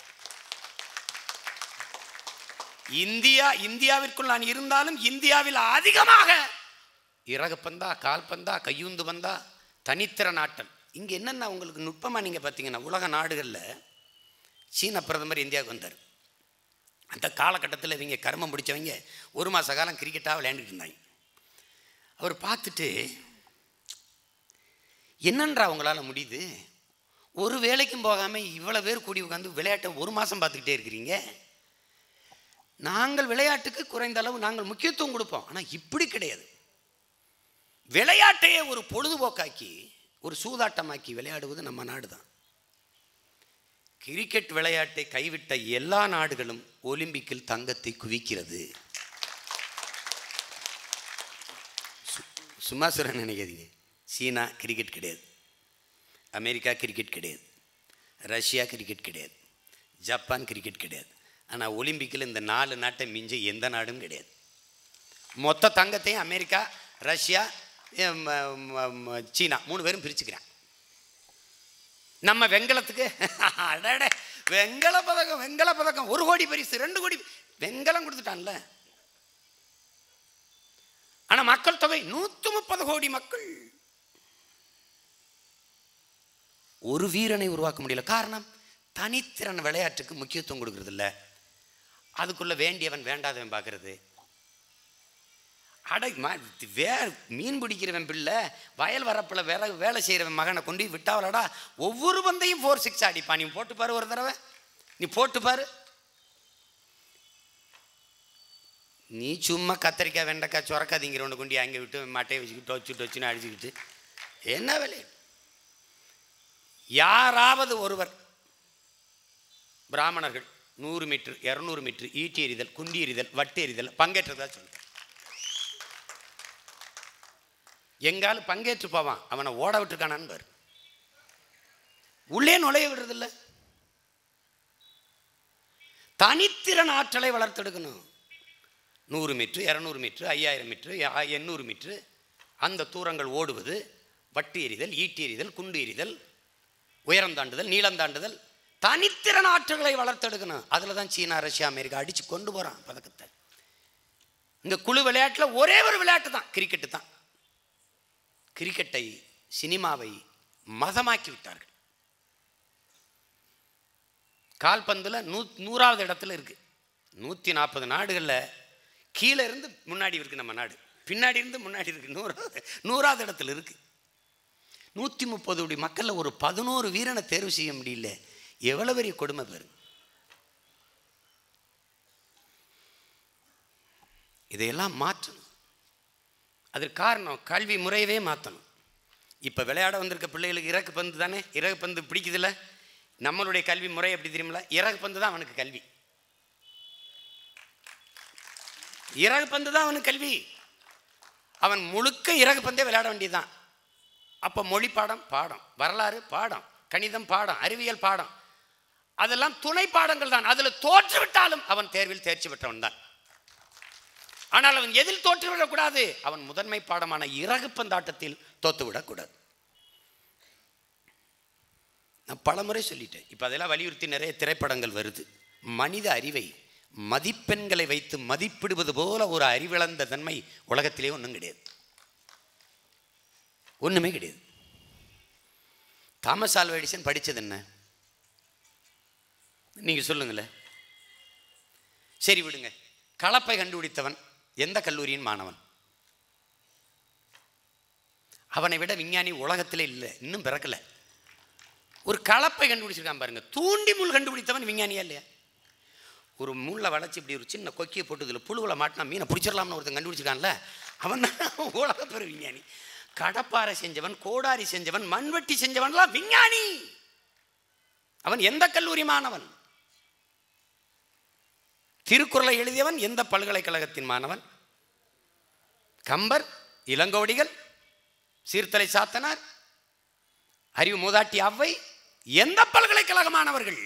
Speaker 2: இந்தியா இந்தியாவிற்குள் நான் இருந்தாலும் இந்தியாவில் அதிகமாக இறகுப்பந்தா கால்பந்தா கையுந்து பந்தா தனித்திற நாட்டம் இங்கே என்னென்ன உங்களுக்கு நுட்பமாக நீங்கள் பார்த்தீங்கன்னா உலக நாடுகளில் சீன பிரதமர் இந்தியாவுக்கு வந்தார் அந்த காலகட்டத்தில் இவங்க கர்மம் பிடிச்சவங்க ஒரு மாத காலம் கிரிக்கெட்டாக விளையாண்டுட்டு இருந்தாங்க அவர் பார்த்துட்டு என்னன்றா உங்களால் முடியுது ஒரு வேலைக்கும் போகாமல் இவ்வளோ பேர் கூடி உட்காந்து விளையாட்டை ஒரு மாதம் பார்த்துக்கிட்டே இருக்கிறீங்க நாங்கள் விளையாட்டுக்கு குறைந்த அளவு நாங்கள் முக்கியத்துவம் கொடுப்போம் ஆனால் இப்படி கிடையாது விளையாட்டையே ஒரு பொழுதுபோக்காக்கி ஒரு சூதாட்டமாக்கி விளையாடுவது நம்ம நாடு தான் கிரிக்கெட் விளையாட்டை கைவிட்ட எல்லா நாடுகளும் ஒலிம்பிக்கில் தங்கத்தை குவிக்கிறது சு- சும்மா சொல்ல நினைக்காதீங்க சீனா கிரிக்கெட் கிடையாது அமெரிக்கா கிரிக்கெட் கிடையாது ரஷ்யா கிரிக்கெட் கிடையாது ஜப்பான் கிரிக்கெட் கிடையாது ஆனால் ஒலிம்பிக்கில் இந்த நாலு நாட்டை மிஞ்ச எந்த நாடும் கிடையாது மொத்த தங்கத்தையும் அமெரிக்கா ரஷ்யா எம், ம, ம, சீனா மூணு பேரும் பிரிச்சுக்கிறான் நம்ம வெங்கலத்துக்கு அடடே வெங்கல பதக்கம் வெங்கல பதக்கம் ஒரு கோடி பரிசு ரெண்டு கோடி வெங்கலம் கொடுத்துட்டான்ல ஆனா மக்கள் தொகை நூத்தி முப்பது கோடி மக்கள் ஒரு வீரனை உருவாக்க முடியல காரணம் தனித்திறன் விளையாட்டுக்கு முக்கியத்துவம் கொடுக்கறது இல்ல அதுக்குள்ள வேண்டியவன் வேண்டாதவன் பார்க்கறது அடை ம- வே மீன் பிடிக்கிறவன் பிள்ளை வயல் வரப்பில் வேலை வேலை செய்கிறவன் மகனை கொண்டு போய் விட்டாவலடா ஒவ்வொரு பந்தையும் ஃபோர் சிக்ஸ் அடிப்பான் நீ போட்டு பாரு ஒரு தடவை நீ போட்டு பாரு நீ சும்மா கத்திரிக்காய் வெண்டைக்காய் சுரக்காதீங்கிறவனை கொண்டு அங்கே விட்டு மட்டையை வச்சுக்கிட்டு டொச்சு டொச்சுன்னு அடிச்சுக்கிட்டு என்ன வேலை யாராவது ஒருவர் பிராமணர்கள் நூறு மீட்டர் இரநூறு மீட்டர் ஈட்டி எறிதல் குண்டி எறிதல் வட்டு எறிதல் பங்கேற்றதா சொல்லுங்க எங்காலும் பங்கேற்று போவான் அவனை ஓட விட்டுருக்கானான்னு பாரு உள்ளே நுழைய விடுறதில்ல தனித்திறன் ஆற்றலை வளர்த்தெடுக்கணும் நூறு மீட்ரு இரநூறு மீட்ரு ஐயாயிரம் மீட்ரு யா- எண்ணூறு மீட்ரு அந்த தூரங்கள் ஓடுவது வட்டு எறிதல் ஈட்டி எறிதல் குண்டு எறிதல் உயரம் தாண்டுதல் நீளம் தாண்டுதல் தனித்திறன் ஆற்றல்களை வளர்த்தெடுக்கணும் அதில் தான் சீனா ரஷ்யா அமெரிக்கா அடித்து கொண்டு போகிறான் பதக்கத்தை இந்த குழு விளையாட்டில் ஒரே ஒரு விளையாட்டு தான் கிரிக்கெட்டு தான் கிரிக்கெட்டை சினிமாவை மதமாக்கி விட்டார்கள் கால்பந்தில் நூ நூறாவது இடத்துல இருக்கு நூற்றி நாற்பது நாடுகளில் கீழே இருந்து முன்னாடி இருக்கு நம்ம நாடு பின்னாடி இருந்து முன்னாடி இருக்கு நூறாவது நூறாவது இடத்துல இருக்கு நூற்றி முப்பது கோடி மக்களில் ஒரு பதினோரு வீரனை தேர்வு செய்ய முடியல எவ்வளவு பெரிய கொடுமை பாருங்க இதையெல்லாம் மாற்றணும் அதற்கு காரணம் கல்வி முறையவே மாற்றணும் இப்போ விளையாட வந்திருக்க பிள்ளைகளுக்கு இறகு பந்து தானே இறகு பந்து பிடிக்குதுல்ல நம்மளுடைய கல்வி முறை எப்படி தெரியுமில இறகு பந்து தான் அவனுக்கு கல்வி இறகு பந்து தான் அவனுக்கு கல்வி அவன் முழுக்க இறகு பந்தே விளையாட வேண்டியதுதான் அப்போ மொழி பாடம் பாடம் வரலாறு பாடம் கணிதம் பாடம் அறிவியல் பாடம் அதெல்லாம் துணை பாடங்கள் தான் அதில் தோற்றுவிட்டாலும் அவன் தேர்வில் தேர்ச்சி பெற்றவன் தான் ஆனால் அவன் எதில் தோற்றுவிடக்கூடாது அவன் முதன்மை பாடமான இறகு பந்தாட்டத்தில் தோத்துவிடக்கூடாது நான் பலமுறை சொல்லிட்டேன் இப்போ அதெல்லாம் வலியுறுத்தி நிறைய திரைப்படங்கள் வருது மனித அறிவை மதிப்பெண்களை வைத்து மதிப்பிடுவது போல ஒரு அறிவிழந்த தன்மை உலகத்திலே ஒன்றும் கிடையாது ஒன்றுமே கிடையாது தாமஸ் ஆல்வா எடிசன் படித்தது என்ன நீங்கள் சொல்லுங்களேன் சரி விடுங்க கலப்பை கண்டுபிடித்தவன் எந்த கல்லூரியின் மாணவன் அவனை விட விஞ்ஞானி உலகத்திலே இல்லை இன்னும் பிறக்கல ஒரு கலப்பை கண்டுபிடிச்சிருக்கான் பாருங்க தூண்டி முள் கண்டுபிடித்தவன் விஞ்ஞானியா இல்லையா ஒரு முள்ளை வளைச்சி இப்படி ஒரு சின்ன கொக்கியை போட்டு இதில் புழுவில் மாட்டினா மீனை பிடிச்சிடலாம்னு ஒருத்தன் கண்டுபிடிச்சிருக்கான்ல அவன் தான் உலக பெரு விஞ்ஞானி கடப்பாறை செஞ்சவன் கோடாரி செஞ்சவன் மண்வெட்டி செஞ்சவன்லாம் விஞ்ஞானி அவன் எந்த கல்லூரி மாணவன் திருக்குறளை எழுதியவன் எந்த பல்கலைக்கழகத்தின் மாணவன் கம்பர் இளங்கோடிகள் சீர்தலை சாத்தனார் அறிவு மூதாட்டி அவ்வை எந்த பல்கலைக்கழக மாணவர்கள்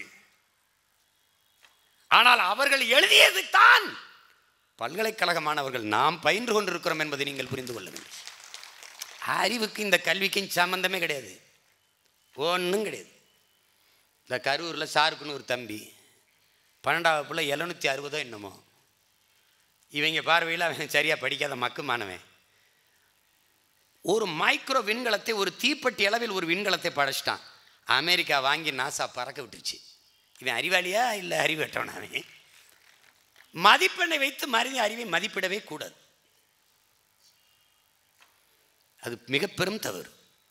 Speaker 2: ஆனால் அவர்கள் எழுதியது தான் பல்கலைக்கழக மாணவர்கள் நாம் பயின்று கொண்டிருக்கிறோம் என்பதை நீங்கள் புரிந்து கொள்ள வேண்டும் அறிவுக்கு இந்த கல்விக்கும் சம்பந்தமே கிடையாது ஒன்றும் கிடையாது இந்த கரூரில் சாருக்குன்னு ஒரு தம்பி பன்னெண்டாவது பிள்ளை எழுநூற்றி அறுபதோ என்னமோ இவங்க பார்வையில் அவன் சரியாக படிக்காத மக்குமானவன் ஒரு மைக்ரோ விண்கலத்தை ஒரு தீப்பெட்டி அளவில் ஒரு விண்கலத்தை படைச்சிட்டான் அமெரிக்கா வாங்கி நாசா பறக்க விட்டுருச்சு இவன் அறிவாளியா இல்லை அறிவற்றவனா அவன் மதிப்பெண்ணை வைத்து மருதி அறிவை மதிப்பிடவே கூடாது அது மிக பெரும் தவறு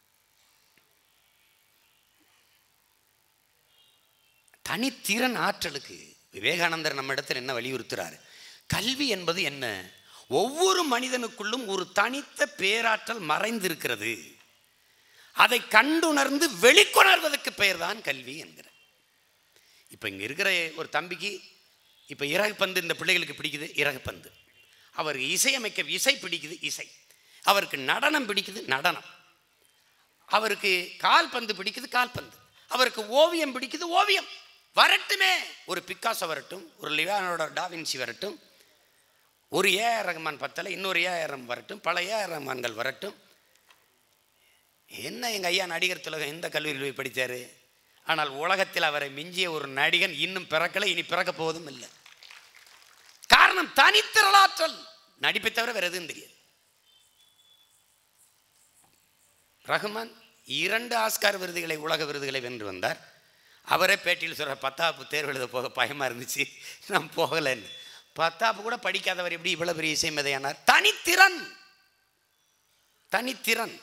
Speaker 2: தனித்திறன் ஆற்றலுக்கு விவேகானந்தர் நம்ம இடத்துல என்ன வலியுறுத்துறாரு கல்வி என்பது என்ன ஒவ்வொரு மனிதனுக்குள்ளும் ஒரு தனித்த பேராற்றல் மறைந்திருக்கிறது அதை கண்டுணர்ந்து வெளிக்கொணர்வதற்கு பெயர்தான் கல்வி என்கிறார் இப்போ இங்கே இருக்கிற ஒரு தம்பிக்கு இப்போ இறகுப்பந்து இந்த பிள்ளைகளுக்கு பிடிக்குது இறகுப்பந்து அவருக்கு இசையமைக்க இசை பிடிக்குது இசை அவருக்கு நடனம் பிடிக்குது நடனம் அவருக்கு கால்பந்து பிடிக்குது கால்பந்து அவருக்கு ஓவியம் பிடிக்குது ஓவியம் வரட்டுமே ஒரு பிக்காசோ வரட்டும் ஒரு லியானோட டாவின்சி வரட்டும் ஒரு ஏ ஆர் ரஹ்மான் பத்தலை இன்னொரு ஏ ஆர் ரஹ்மான் வரட்டும் பல ஏ ஆர் ரஹ்மான்கள் வரட்டும் என்ன எங்கள் ஐயா நடிகர் திலகம் எந்த கல்லூரியில் போய் படித்தார் ஆனால் உலகத்தில் அவரை மிஞ்சிய ஒரு நடிகன் இன்னும் பிறக்கலை இனி பிறக்க போவதும் இல்லை காரணம் தனித்திரளாற்றல் நடிப்பை தவிர வேறு எதுவும் தெரியாது ரஹ்மான் இரண்டு ஆஸ்கார் விருதுகளை உலக விருதுகளை வென்று வந்தார் அவரே பேட்டியில் சொல்ற பத்தாப்பு தேர்வு எழுத போக பயமாக இருந்துச்சு நான் போகலைன்னு பத்தாப்பு கூட படிக்காதவர் எப்படி இவ்வளோ பெரிய இசைமதையானார் தனித்திறன் தனித்திறன்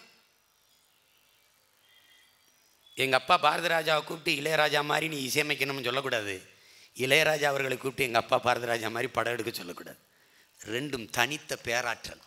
Speaker 2: எங்கள் அப்பா பாரதிராஜாவை கூப்பிட்டு இளையராஜா மாதிரி நீ இசையமைக்கணும்னு சொல்லக்கூடாது இளையராஜா அவர்களை கூப்பிட்டு எங்கள் அப்பா பாரதிராஜா மாதிரி படம் எடுக்க சொல்லக்கூடாது ரெண்டும் தனித்த பேராற்றல்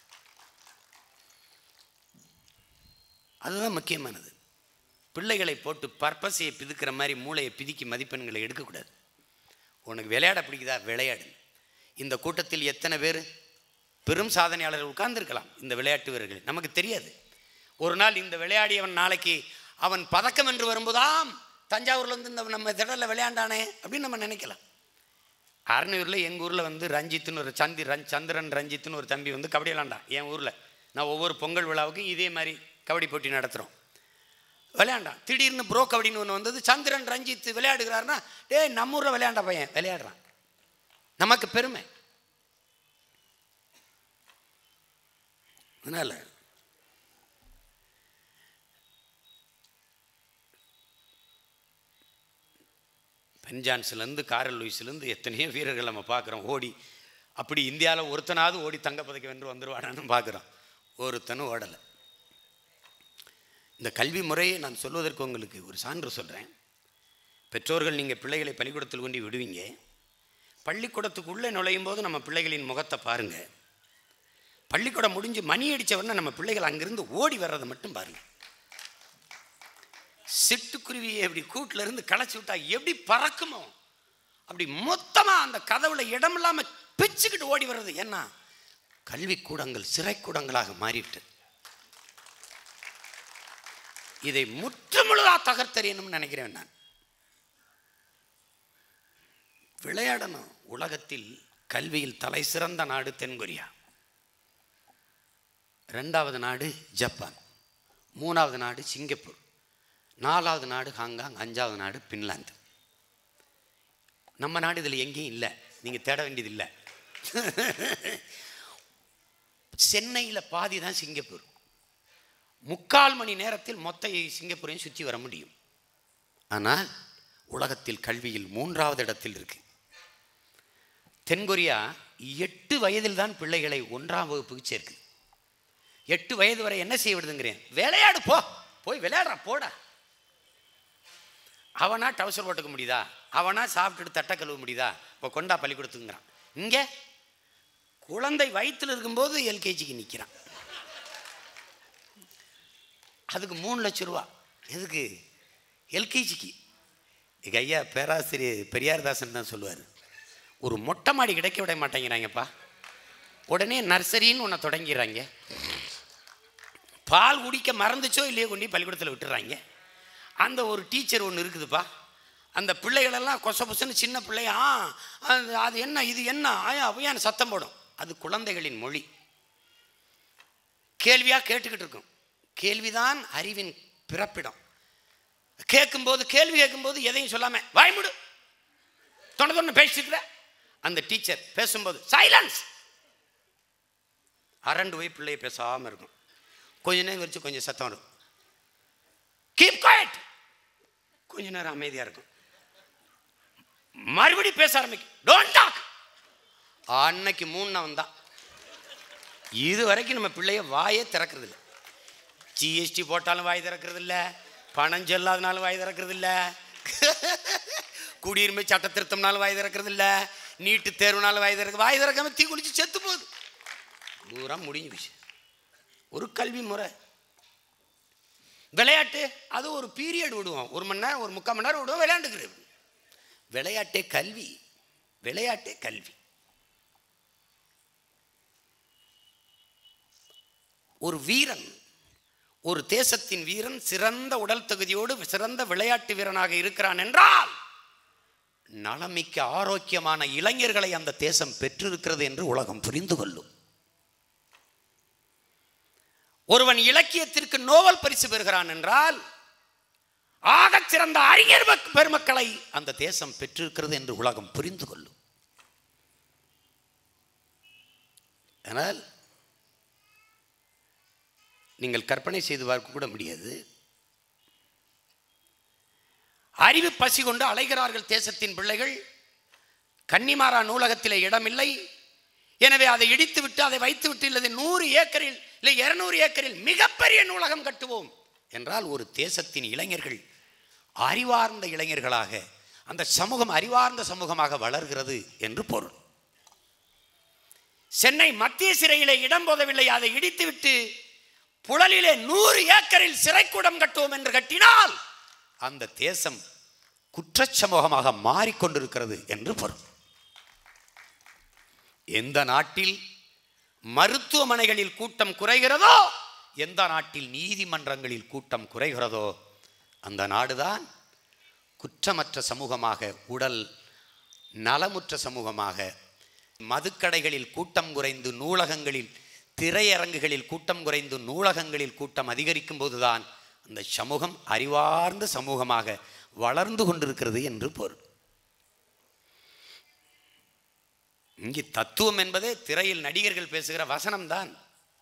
Speaker 2: அதுதான் முக்கியமானது பிள்ளைகளை போட்டு பர்பஸையை பிதுக்கிற மாதிரி மூளையை பிதுக்கி மதிப்பெண்களை எடுக்கக்கூடாது உனக்கு விளையாட பிடிக்குதா விளையாடு இந்த கூட்டத்தில் எத்தனை பேர் பெரும் சாதனையாளர்கள் உட்கார்ந்திருக்கலாம் இந்த விளையாட்டு வீரர்கள் நமக்கு தெரியாது ஒரு நாள் இந்த விளையாடியவன் நாளைக்கு அவன் பதக்கம் என்று வரும்போதாம் தஞ்சாவூர்லேருந்து இந்த நம்ம திடலில் விளையாண்டானே அப்படின்னு நம்ம நினைக்கலாம் அரணையூரில் எங்கள் ஊரில் வந்து ரஞ்சித்துன்னு ஒரு சந்தி ரன் சந்திரன் ரஞ்சித்துன்னு ஒரு தம்பி வந்து கபடி விளாண்டான் என் ஊரில் நான் ஒவ்வொரு பொங்கல் விழாவுக்கும் இதே மாதிரி கபடி போட்டி நடத்துகிறோம் விளையாண்டான் திடீர்னு ப்ரோ கபடின்னு ஒன்று வந்தது சந்திரன் ரஞ்சித் விளையாடுகிறாருன்னா டேய் நம்ம ஊரில் விளையாண்ட பையன் விளையாடுறான் நமக்கு பெருமை அதனால் பென்ஜான்ஸ்லேருந்து காரல் லூயிஸ்லேருந்து எத்தனையோ வீரர்கள் நம்ம பார்க்குறோம் ஓடி அப்படி இந்தியாவில் ஒருத்தனாவது ஓடி தங்கப்பதக்கம் வென்று வந்துடுவானான்னு பார்க்குறோம் ஒருத்தனும் ஓடலை இந்த கல்வி முறையை நான் சொல்வதற்கு உங்களுக்கு ஒரு சான்று சொல்கிறேன் பெற்றோர்கள் நீங்கள் பிள்ளைகளை பள்ளிக்கூடத்தில் கொண்டு விடுவீங்க பள்ளிக்கூடத்துக்குள்ளே நுழையும் போது நம்ம பிள்ளைகளின் முகத்தை பாருங்கள் பள்ளிக்கூடம் முடிஞ்சு மணி அடித்தவொடனே நம்ம பிள்ளைகள் அங்கிருந்து ஓடி வர்றதை மட்டும் பாருங்கள் சிட்டுக்குருவியை எப்படி கூட்டில் இருந்து களைச்சி விட்டா எப்படி பறக்குமோ அப்படி மொத்தமாக அந்த கதவுல இடம் இல்லாமல் பிச்சுக்கிட்டு ஓடி வர்றது என்ன கல்விக்கூடங்கள் சிறைக்கூடங்களாக மாறிவிட்டது இதை முற்றுமுழுதா தகர்த்தறியணும்னு நினைக்கிறேன் நான் விளையாடணும் உலகத்தில் கல்வியில் தலை சிறந்த நாடு தென்கொரியா ரெண்டாவது நாடு ஜப்பான் மூணாவது நாடு சிங்கப்பூர் நாலாவது நாடு ஹாங்காங் அஞ்சாவது நாடு பின்லாந்து நம்ம நாடு இதில் எங்கேயும் இல்லை நீங்கள் தேட வேண்டியது இல்லை சென்னையில் பாதி தான் சிங்கப்பூர் முக்கால் மணி நேரத்தில் மொத்த சிங்கப்பூரையும் சுற்றி வர முடியும் ஆனால் உலகத்தில் கல்வியில் மூன்றாவது இடத்தில் இருக்கு தென்கொரியா எட்டு வயதில் தான் பிள்ளைகளை ஒன்றாம் வகுப்புக்கு சேர்க்கு எட்டு வயது வரை என்ன செய்ய விடுதுங்கிறேன் விளையாடு போ போய் விளையாடுறா போடா அவனா டவுசர் போட்டுக்க முடியுதா அவனா சாப்பிட்டுட்டு தட்டை கழுவ முடியுதா இப்போ கொண்டா பள்ளிக்கூடத்துக்குங்கிறான் இங்கே குழந்தை வயிற்றில் இருக்கும்போது எல்கேஜிக்கு நிற்கிறான் அதுக்கு மூணு லட்ச ரூபா எதுக்கு எல்கேஜிக்கு எங்க ஐயா பேராசிரியர் பெரியார்தாசன் தான் சொல்லுவார் ஒரு மொட்டை மாடி கிடைக்க விட மாட்டேங்கிறாங்கப்பா உடனே நர்சரின்னு ஒன்று தொடங்கிறாங்க பால் குடிக்க மறந்துச்சோ இல்லையோ கொண்டு போய் பள்ளிக்கூடத்தில் விட்டுறாங்க அந்த ஒரு டீச்சர் ஒன்று இருக்குதுப்பா அந்த பிள்ளைகளெல்லாம் கொச பொசன்னு சின்ன பிள்ளையா ஆ, அது அது என்ன இது என்ன ஆயா அவையான்னு சத்தம் போடும் அது குழந்தைகளின் மொழி கேள்வியாக கேட்டுக்கிட்டு இருக்கும் கேள்விதான் அறிவின் பிறப்பிடம் கேட்கும்போது கேள்வி கேட்கும்போது எதையும் சொல்லாம வாய்முடு தொண்ணு தொண்ணு பேசிக்கிற அந்த டீச்சர் பேசும்போது சைலன்ஸ் அரண்டு போய் பிள்ளைய பேசாமல் இருக்கும் கொஞ்ச நேரம் கழிச்சு கொஞ்சம் சத்தம் வரும் கீப் குவாய்ட் கொஞ்ச நேரம் அமைதியாக இருக்கும் மறுபடியும் பேச ஆரம்பிக்கும் டோன்ட் டாக் அன்னைக்கு மூணு தான் இது வரைக்கும் நம்ம பிள்ளைய வாயே திறக்கிறது இல்லை ஜிஎஸ்டி போட்டாலும் வாய் திறக்கிறது இல்ல பணம் செல்லாதனாலும் வாய் திறக்கிறது இல்ல குடியுரிமை சட்ட திருத்தம்னாலும் வாய் திறக்கிறது இல்ல நீட்டு தேர்வுனாலும் வாய் திறக்க வாய் திறக்காம தீ குளிச்சு செத்து போகுது பூரா முடிஞ்சு போச்சு ஒரு கல்வி முறை விளையாட்டு அது ஒரு பீரியட் விடுவோம் ஒரு மணி நேரம் ஒரு முக்கால் மணி நேரம் விடுவோம் விளையாண்டுக்கிறது விளையாட்டே கல்வி விளையாட்டே கல்வி ஒரு வீரன் ஒரு தேசத்தின் வீரன் சிறந்த உடல் தகுதியோடு சிறந்த விளையாட்டு வீரனாக இருக்கிறான் என்றால் நலமிக்க ஆரோக்கியமான இளைஞர்களை அந்த தேசம் பெற்றிருக்கிறது என்று உலகம் புரிந்து கொள்ளும் ஒருவன் இலக்கியத்திற்கு நோபல் பரிசு பெறுகிறான் என்றால் ஆகச் சிறந்த அறிஞர் மக்- பெருமக்களை அந்த தேசம் பெற்றிருக்கிறது என்று உலகம் புரிந்து கொள்ளும் ஆனால் நீங்கள் கற்பனை செய்து பார்க்க கூட முடியாது அறிவு பசி கொண்டு அலைகிறார்கள் தேசத்தின் பிள்ளைகள் கன்னிமாரா நூலகத்திலே இடமில்லை எனவே அதை இடித்து விட்டு அதை வைத்து விட்டு இல்லது நூறு ஏக்கரில் இல்லை இருநூறு ஏக்கரில் மிகப்பெரிய நூலகம் கட்டுவோம் என்றால் ஒரு தேசத்தின் இளைஞர்கள் அறிவார்ந்த இளைஞர்களாக அந்த சமூகம் அறிவார்ந்த சமூகமாக வளர்கிறது என்று பொருள் சென்னை மத்திய சிறையிலே இடம் போதவில்லை அதை இடித்துவிட்டு புழலிலே நூறு ஏக்கரில் சிறைக்கூடம் கட்டுவோம் என்று கட்டினால் அந்த தேசம் குற்றச் சமூகமாக மாறிக்கொண்டிருக்கிறது என்று பொருள் எந்த நாட்டில் மருத்துவமனைகளில் கூட்டம் குறைகிறதோ எந்த நாட்டில் நீதிமன்றங்களில் கூட்டம் குறைகிறதோ அந்த நாடுதான் குற்றமற்ற சமூகமாக உடல் நலமுற்ற சமூகமாக மதுக்கடைகளில் கூட்டம் குறைந்து நூலகங்களில் திரையரங்குகளில் கூட்டம் குறைந்து நூலகங்களில் கூட்டம் அதிகரிக்கும் போதுதான் அந்த சமூகம் அறிவார்ந்த சமூகமாக வளர்ந்து கொண்டிருக்கிறது என்று பொருள் இங்கே தத்துவம் என்பதே திரையில் நடிகர்கள் பேசுகிற வசனம்தான்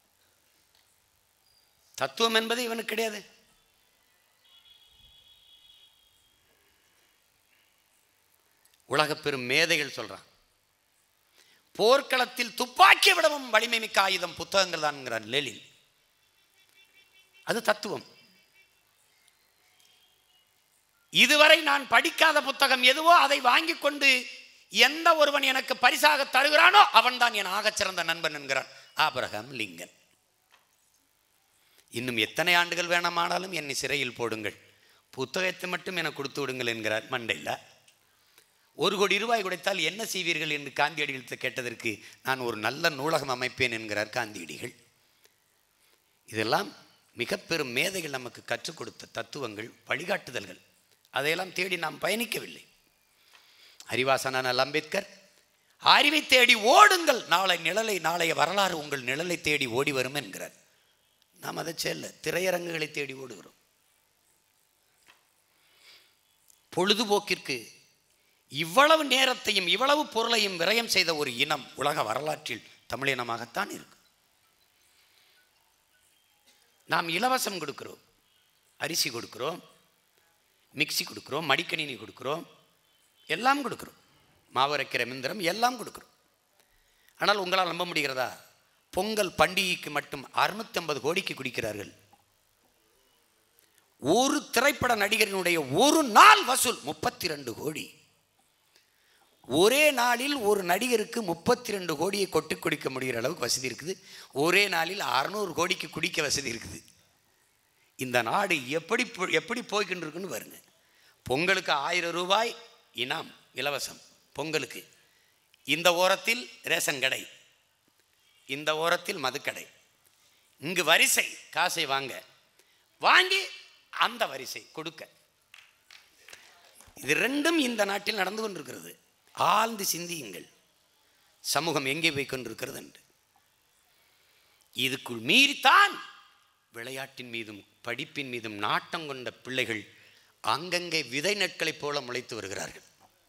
Speaker 2: தத்துவம் என்பது இவனுக்கு கிடையாது உலகப் பெரும் மேதைகள் சொல்றான் போர்க்களத்தில் துப்பாக்கி விடவும் வலிமை மிக்க ஆயுதம் புத்தகங்கள் தான் லெலின் அது தத்துவம் இதுவரை நான் படிக்காத புத்தகம் எதுவோ அதை வாங்கி கொண்டு எந்த ஒருவன் எனக்கு பரிசாக தருகிறானோ அவன்தான் என் ஆகச்சிறந்த நண்பன் என்கிறான் ஆபிரகாம் லிங்கன் இன்னும் எத்தனை ஆண்டுகள் வேணாமானாலும் என்னை சிறையில் போடுங்கள் புத்தகத்தை மட்டும் என கொடுத்து விடுங்கள் என்கிறார் மண்டையில் ஒரு கோடி ரூபாய் கொடுத்தால் என்ன செய்வீர்கள் என்று காந்தியடிகள் கேட்டதற்கு நான் ஒரு நல்ல நூலகம் அமைப்பேன் என்கிறார் காந்தியடிகள் இதெல்லாம் மிக பெரும் மேதைகள் நமக்கு கற்றுக் கொடுத்த தத்துவங்கள் வழிகாட்டுதல்கள் அதையெல்லாம் தேடி நாம் பயணிக்கவில்லை அறிவாசனான அம்பேத்கர் அறிவை தேடி ஓடுங்கள் நாளை நிழலை நாளைய வரலாறு உங்கள் நிழலை தேடி ஓடி வரும் என்கிறார் நாம் அதை செல்ல திரையரங்குகளை தேடி ஓடுகிறோம் பொழுதுபோக்கிற்கு இவ்வளவு நேரத்தையும் இவ்வளவு பொருளையும் விரயம் செய்த ஒரு இனம் உலக வரலாற்றில் தமிழினமாகத்தான் இருக்கு நாம் இலவசம் கொடுக்கிறோம் அரிசி கொடுக்கிறோம் மிக்சி கொடுக்கிறோம் மடிக்கணினி கொடுக்கிறோம் எல்லாம் கொடுக்கிறோம் மாவரைக்கிற மிந்திரம் எல்லாம் கொடுக்கிறோம் ஆனால் உங்களால் நம்ப முடிகிறதா பொங்கல் பண்டிகைக்கு மட்டும் அறுநூத்தம்பது கோடிக்கு குடிக்கிறார்கள் ஒரு திரைப்பட நடிகரினுடைய ஒரு நாள் வசூல் முப்பத்தி ரெண்டு கோடி ஒரே நாளில் ஒரு நடிகருக்கு முப்பத்தி ரெண்டு கோடியை கொட்டி குடிக்க முடிகிற அளவுக்கு வசதி இருக்குது ஒரே நாளில் அறநூறு கோடிக்கு குடிக்க வசதி இருக்குது இந்த நாடு எப்படி போ- எப்படி போய்கிட்டு இருக்குன்னு பாருங்க பொங்கலுக்கு ஆயிரம் ரூபாய் இனாம் இலவசம் பொங்கலுக்கு இந்த ஓரத்தில் ரேஷன் கடை இந்த ஓரத்தில் மதுக்கடை இங்கு வரிசை காசை வாங்க வாங்கி அந்த வரிசை கொடுக்க இது ரெண்டும் இந்த நாட்டில் நடந்து கொண்டிருக்கிறது ஆழ்ந்து சிந்தியுங்கள் சமூகம் எங்கே போய் கொண்டிருக்கிறது என்று இதுக்குள் மீறித்தான் விளையாட்டின் மீதும் படிப்பின் மீதும் நாட்டம் கொண்ட பிள்ளைகள் அங்கங்கே விதை நெற்களைப் போல முளைத்து வருகிறார்கள்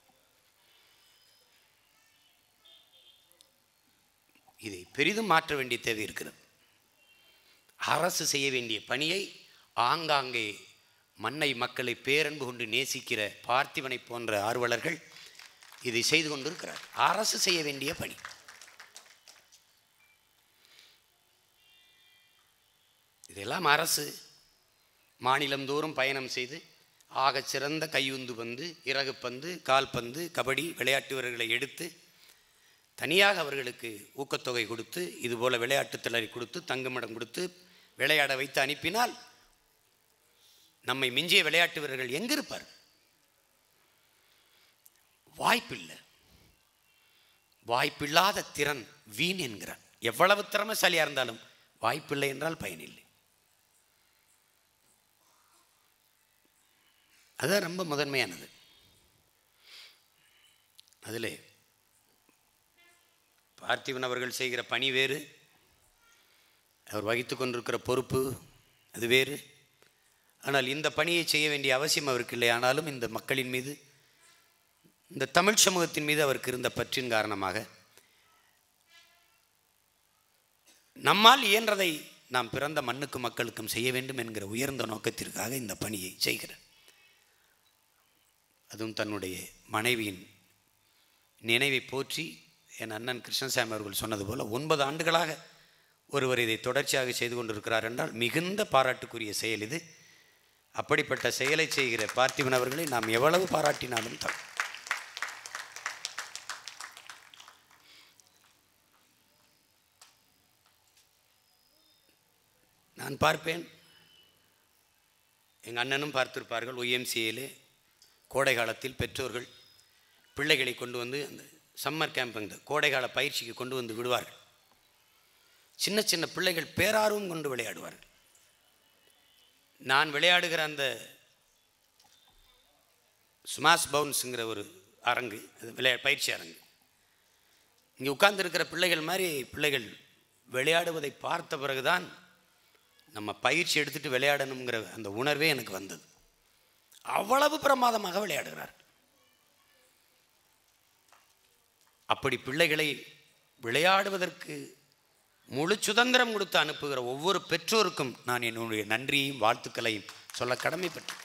Speaker 2: இதை பெரிதும் மாற்ற வேண்டிய தேவை இருக்கிறது அரசு செய்ய வேண்டிய பணியை ஆங்காங்கே மண்ணை மக்களை பேரன்பு கொண்டு நேசிக்கிற பார்த்திபனை போன்ற ஆர்வலர்கள் இதை செய்து கொண்டிருக்கிறார் அரசு செய்ய வேண்டிய பணி இதெல்லாம் அரசு மாநிலந்தோறும் பயணம் செய்து ஆகச் சிறந்த கையுந்து பந்து இறகு பந்து கால்பந்து கபடி விளையாட்டு வீரர்களை எடுத்து தனியாக அவர்களுக்கு ஊக்கத்தொகை கொடுத்து இதுபோல விளையாட்டுத் திறனை கொடுத்து தங்குமிடம் கொடுத்து விளையாட வைத்து அனுப்பினால் நம்மை மிஞ்சிய விளையாட்டு வீரர்கள் எங்கிருப்பார் வாய்ப்பில்லை வாய்ப்பில்லாத திறன் வீண் என்கிறார் எவ்வளவு திறமைசாலியாக இருந்தாலும் வாய்ப்பில்லை என்றால் பயனில்லை அதுதான் ரொம்ப முதன்மையானது அதில் பார்த்திபன் அவர்கள் செய்கிற பணி வேறு அவர் வகித்து கொண்டிருக்கிற பொறுப்பு அது வேறு ஆனால் இந்த பணியை செய்ய வேண்டிய அவசியம் அவருக்கு இல்லை ஆனாலும் இந்த மக்களின் மீது இந்த தமிழ் சமூகத்தின் மீது அவருக்கு இருந்த பற்றின் காரணமாக நம்மால் இயன்றதை நாம் பிறந்த மண்ணுக்கும் மக்களுக்கும் செய்ய வேண்டும் என்கிற உயர்ந்த நோக்கத்திற்காக இந்த பணியை செய்கிறார் அதுவும் தன்னுடைய மனைவியின் நினைவை போற்றி என் அண்ணன் கிருஷ்ணசாமி அவர்கள் சொன்னது போல ஒன்பது ஆண்டுகளாக ஒருவர் இதை தொடர்ச்சியாக செய்து கொண்டிருக்கிறார் என்றால் மிகுந்த பாராட்டுக்குரிய செயல் இது அப்படிப்பட்ட செயலை செய்கிற பார்த்திபன் அவர்களை நாம் எவ்வளவு பாராட்டினாலும் தான் நான் பார்ப்பேன் எங்கள் அண்ணனும் பார்த்திருப்பார்கள் ஒய்எம்சிஏலே கோடை காலத்தில் பெற்றோர்கள் பிள்ளைகளை கொண்டு வந்து அந்த சம்மர் கேம்ப் இந்த கோடைகால பயிற்சிக்கு கொண்டு வந்து விடுவார்கள் சின்ன சின்ன பிள்ளைகள் பேரார்வம் கொண்டு விளையாடுவார்கள் நான் விளையாடுகிற அந்த ஸ்மாஷ் பவுன்ஸுங்கிற ஒரு அரங்கு அது விளையா பயிற்சி அரங்கு இங்கே உட்கார்ந்துருக்கிற பிள்ளைகள் மாதிரி பிள்ளைகள் விளையாடுவதை பார்த்த பிறகுதான் நம்ம பயிற்சி எடுத்துட்டு விளையாடணுங்கிற அந்த உணர்வே எனக்கு வந்தது அவ்வளவு பிரமாதமாக விளையாடுகிறார் அப்படி பிள்ளைகளை விளையாடுவதற்கு முழு சுதந்திரம் கொடுத்து அனுப்புகிற ஒவ்வொரு பெற்றோருக்கும் நான் என்னுடைய நன்றியையும் வாழ்த்துக்களையும் சொல்ல கடமைப்பட்டேன்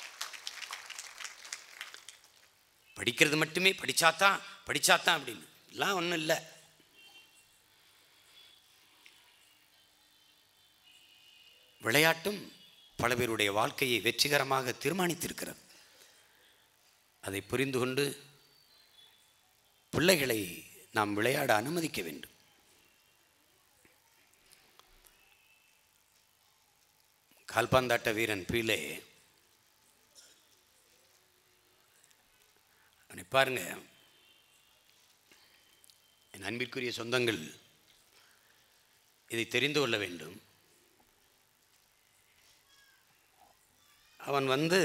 Speaker 2: படிக்கிறது மட்டுமே படிச்சாதான் படிச்சாதான் அப்படின்னு எல்லாம் ஒன்றும் இல்லை விளையாட்டும் பல பேருடைய வாழ்க்கையை வெற்றிகரமாக தீர்மானித்திருக்கிறது அதை புரிந்து கொண்டு பிள்ளைகளை நாம் விளையாட அனுமதிக்க வேண்டும் கால்பந்தாட்ட வீரன் பீலே அவனை பாருங்க என் அன்பிற்குரிய சொந்தங்கள் இதை தெரிந்து கொள்ள வேண்டும் அவன் வந்து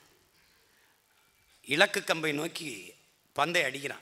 Speaker 2: இலக்கு கம்பை நோக்கி பந்தை அடிக்கிறான்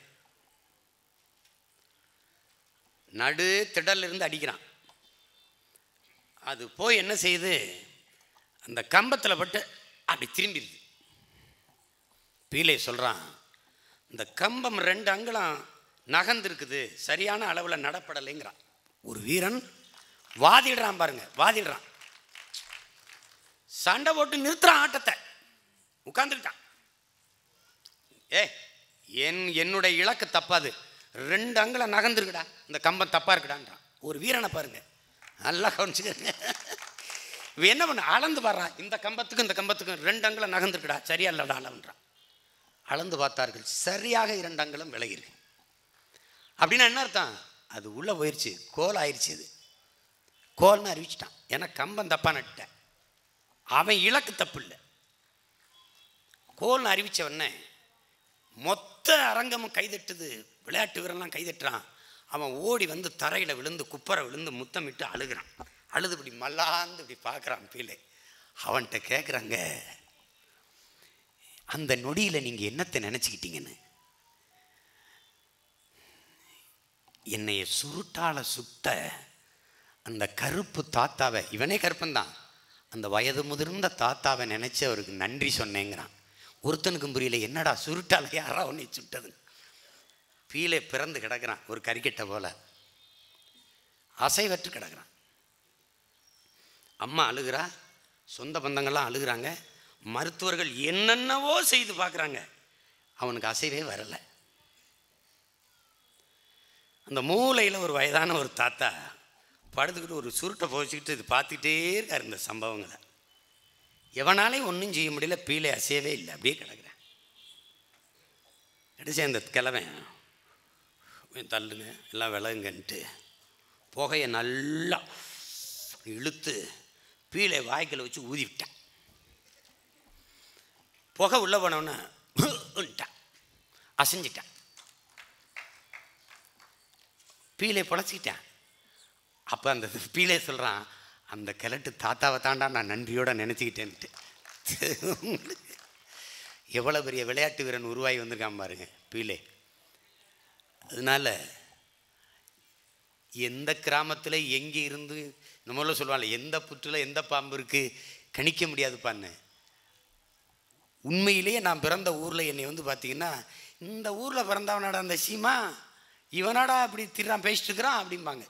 Speaker 2: நடு திடல்ல இருந்து அடிக்கிறான் அது போய் என்ன செய்யுது அந்த கம்பத்தில் பட்டு அப்படி திரும்பிடுது பீலே சொல்கிறான் இந்த கம்பம் ரெண்டு அங்குலம் நகர்ந்துருக்குது சரியான அளவில் நடப்படலைங்கிறான் ஒரு வீரன் வாதிடுறான் பாருங்க வாதிடுறான் சண்டை போட்டு நிறுத்துறான் ஆட்டத்தை உட்கார்ந்துக்கிட்டான் ஏ என் என்னுடைய இலக்கு தப்பாது ரெண்டு அங்குலம் நகர்ந்துருக்குடா இந்த கம்பம் தப்பா இருக்குடான்றான் ஒரு வீரனை பாருங்க நல்லா கவனிச்சுக்கங்க இவன் என்ன பண்ண அளந்து பாடுறான் இந்த கம்பத்துக்கும் இந்த கம்பத்துக்கும் ரெண்டு அங்குலம் நகர்ந்துருக்குடா சரியா இல்லடா அளவுன்றான் அளந்து பார்த்தார்கள் சரியாக இரண்டு அங்குலம் விலகிருக்கு அப்படின்னா என்ன அர்த்தம் அது உள்ளே போயிடுச்சு கோல் ஆயிடுச்சு அது கோல்னு அறிவிச்சிட்டான் ஏன்னா கம்பம் தப்பா நட்டுட்டேன் அவன் இலக்கு தப்பு இல்லை கோல்னு அறிவிச்ச உடனே மொத்த அரங்கமும் கைதட்டுது விளையாட்டு வீரர்லாம் கைதட்டுறான் அவன் ஓடி வந்து தரையில் விழுந்து குப்பரை விழுந்து முத்தமிட்டு அழுகிறான் அழுது இப்படி மல்லாந்து இப்படி பார்க்குறான் பீலே அவன்கிட்ட கேட்குறாங்க அந்த நொடியில் நீங்கள் என்னத்தை நினச்சிக்கிட்டீங்கன்னு என்னைய சுருட்டால சுட்ட அந்த கருப்பு தாத்தாவை இவனே கருப்பன்தான் அந்த வயது முதிர்ந்த தாத்தாவை நினைச்சு அவருக்கு நன்றி சொன்னேங்கிறான் ஒருத்தனுக்கும் புரியல என்னடா சுருட்டால யாரா உன்னை சுட்டது பீலே பிறந்து கிடக்குறான் ஒரு கறிக்கட்டை போல அசைவற்று கிடக்குறான் அம்மா அழுகிறா சொந்த பந்தங்கள்லாம் அழுகிறாங்க மருத்துவர்கள் என்னென்னவோ செய்து பார்க்குறாங்க அவனுக்கு அசைவே வரலை அந்த மூலையில் ஒரு வயதான ஒரு தாத்தா படுத்துக்கிட்டு ஒரு சுருட்டை போச்சுக்கிட்டு இது பார்த்துக்கிட்டே இருக்கார் இந்த சம்பவங்களை எவனாலையும் ஒன்றும் செய்ய முடியல பீலே அசையவே இல்லை அப்படியே கிடக்குறேன் கடைசி அந்த கிழவன் "கொஞ்சம் தள்ளுங்க எல்லாம் விலகுங்கன்ட்டு புகையை நல்லா இழுத்து பீலை வாய்க்கில் வச்சு ஊதி விட்டான் புகை உள்ளே போனவொன்னே அசைஞ்சிட்டான் பீலே பொழைச்சிக்கிட்டேன் அப்போ அந்த பீலே சொல்கிறான் அந்த கிழட்டு தாத்தாவை தாண்டா நான் நன்றியோட நினச்சிக்கிட்டேன்ட்டு எவ்வளோ பெரிய விளையாட்டு வீரன் உருவாகி வந்திருக்கான் பாருங்க பீலே அதனால எந்த கிராமத்தில் எங்கே இருந்து நம்மள சொல்லுவாங்க எந்த புற்றில் எந்த பாம்பு இருக்குது கணிக்க முடியாதுப்பான்னு உண்மையிலேயே நான் பிறந்த ஊரில் என்னை வந்து பார்த்தீங்கன்னா இந்த ஊரில் பிறந்தவனாடா அந்த சீமா இவனாடா அப்படி திறான் பேசிட்டு இருக்கிறான் அப்படிம்பாங்க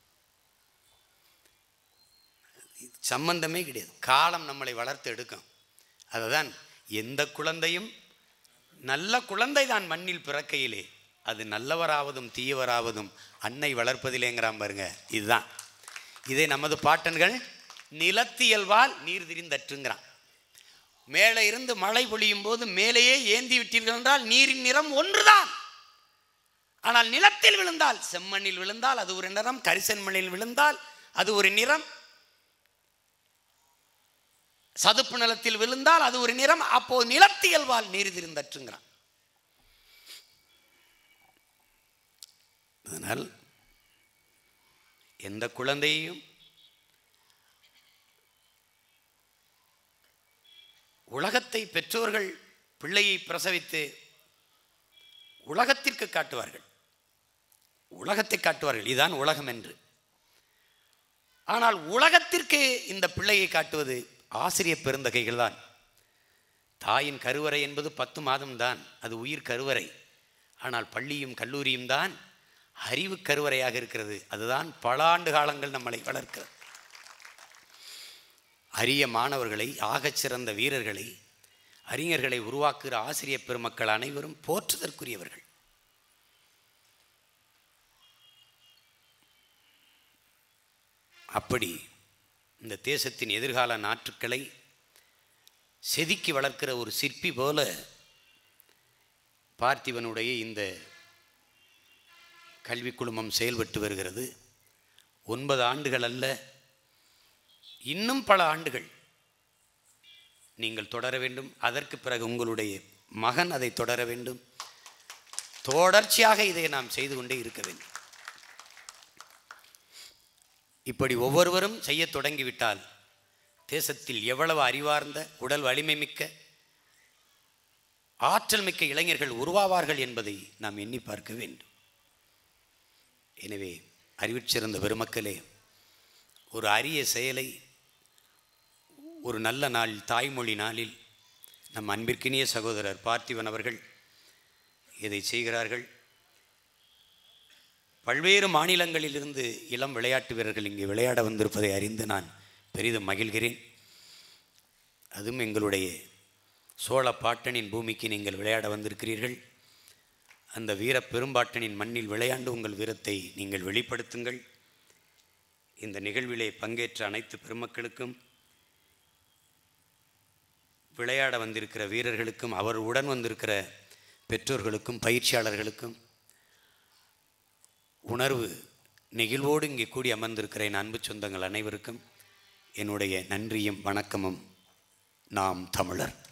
Speaker 2: சம்பந்தமே கிடையாது காலம் நம்மளை வளர்த்து எடுக்கும் அதுதான் எந்த குழந்தையும் நல்ல குழந்தை தான் மண்ணில் பிறக்கையிலே அது நல்லவராவதும் தீயவராவதும் அன்னை வளர்ப்பதிலேங்கிறான் பாருங்க இதுதான் இதை நமது பாட்டன்கள் நிலத்தியல்வால் நீர் திரிந்தற்றுங்கிறான் மேலே இருந்து மழை பொழியும் போது மேலேயே ஏந்தி விட்டீர்கள் என்றால் நீரின் நிறம் ஒன்றுதான் ஆனால் நிலத்தில் விழுந்தால் செம்மண்ணில் விழுந்தால் அது ஒரு நிறம் கரிசன் மண்ணில் விழுந்தால் அது ஒரு நிறம் சதுப்பு நிலத்தில் விழுந்தால் அது ஒரு நிறம் அப்போ நிலத்தியல்வால் நீர் திருந்தற்றுங்கிறான் அதனால் எந்த குழந்தையையும் உலகத்தை பெற்றோர்கள் பிள்ளையை பிரசவித்து உலகத்திற்கு காட்டுவார்கள் உலகத்தை காட்டுவார்கள் இதுதான் உலகம் என்று ஆனால் உலகத்திற்கு இந்த பிள்ளையை காட்டுவது ஆசிரியர் பெருந்தகைகள் தான் தாயின் கருவறை என்பது பத்து மாதம்தான் அது உயிர் கருவறை ஆனால் பள்ளியும் கல்லூரியும் தான் அறிவு கருவறையாக இருக்கிறது அதுதான் பல ஆண்டு காலங்கள் நம்மளை வளர்க்கிறது அரிய மாணவர்களை ஆகச் சிறந்த வீரர்களை அறிஞர்களை உருவாக்குகிற ஆசிரியர் பெருமக்கள் அனைவரும் போற்றுதற்குரியவர்கள் அப்படி இந்த தேசத்தின் எதிர்கால நாற்றுக்களை செதுக்கி வளர்க்கிற ஒரு சிற்பி போல பார்த்திபனுடைய இந்த கல்வி குழுமம் செயல்பட்டு வருகிறது ஒன்பது ஆண்டுகள் அல்ல இன்னும் பல ஆண்டுகள் நீங்கள் தொடர வேண்டும் அதற்கு பிறகு உங்களுடைய மகன் அதை தொடர வேண்டும் தொடர்ச்சியாக இதை நாம் செய்து கொண்டே இருக்க வேண்டும் இப்படி ஒவ்வொருவரும் செய்யத் தொடங்கிவிட்டால் தேசத்தில் எவ்வளவு அறிவார்ந்த உடல் வலிமை மிக்க ஆற்றல் மிக்க இளைஞர்கள் உருவாவார்கள் என்பதை நாம் எண்ணி பார்க்க வேண்டும் எனவே அறிவிச்சிறந்த பெருமக்களே ஒரு அரிய செயலை ஒரு நல்ல நாள் தாய்மொழி நாளில் நம் அன்பிற்கினிய சகோதரர் பார்த்திபன் அவர்கள் இதை செய்கிறார்கள் பல்வேறு மாநிலங்களிலிருந்து இளம் விளையாட்டு வீரர்கள் இங்கே விளையாட வந்திருப்பதை அறிந்து நான் பெரிதும் மகிழ்கிறேன் அதுவும் எங்களுடைய சோழ பாட்டனின் பூமிக்கு நீங்கள் விளையாட வந்திருக்கிறீர்கள் அந்த வீர பெரும்பாட்டனின் மண்ணில் விளையாண்டு உங்கள் வீரத்தை நீங்கள் வெளிப்படுத்துங்கள் இந்த நிகழ்விலே பங்கேற்ற அனைத்து பெருமக்களுக்கும் விளையாட வந்திருக்கிற வீரர்களுக்கும் அவர் உடன் வந்திருக்கிற பெற்றோர்களுக்கும் பயிற்சியாளர்களுக்கும் உணர்வு நெகிழ்வோடு இங்கே கூடி அமர்ந்திருக்கிற என் அன்பு சொந்தங்கள் அனைவருக்கும் என்னுடைய நன்றியும் வணக்கமும் நாம் தமிழர்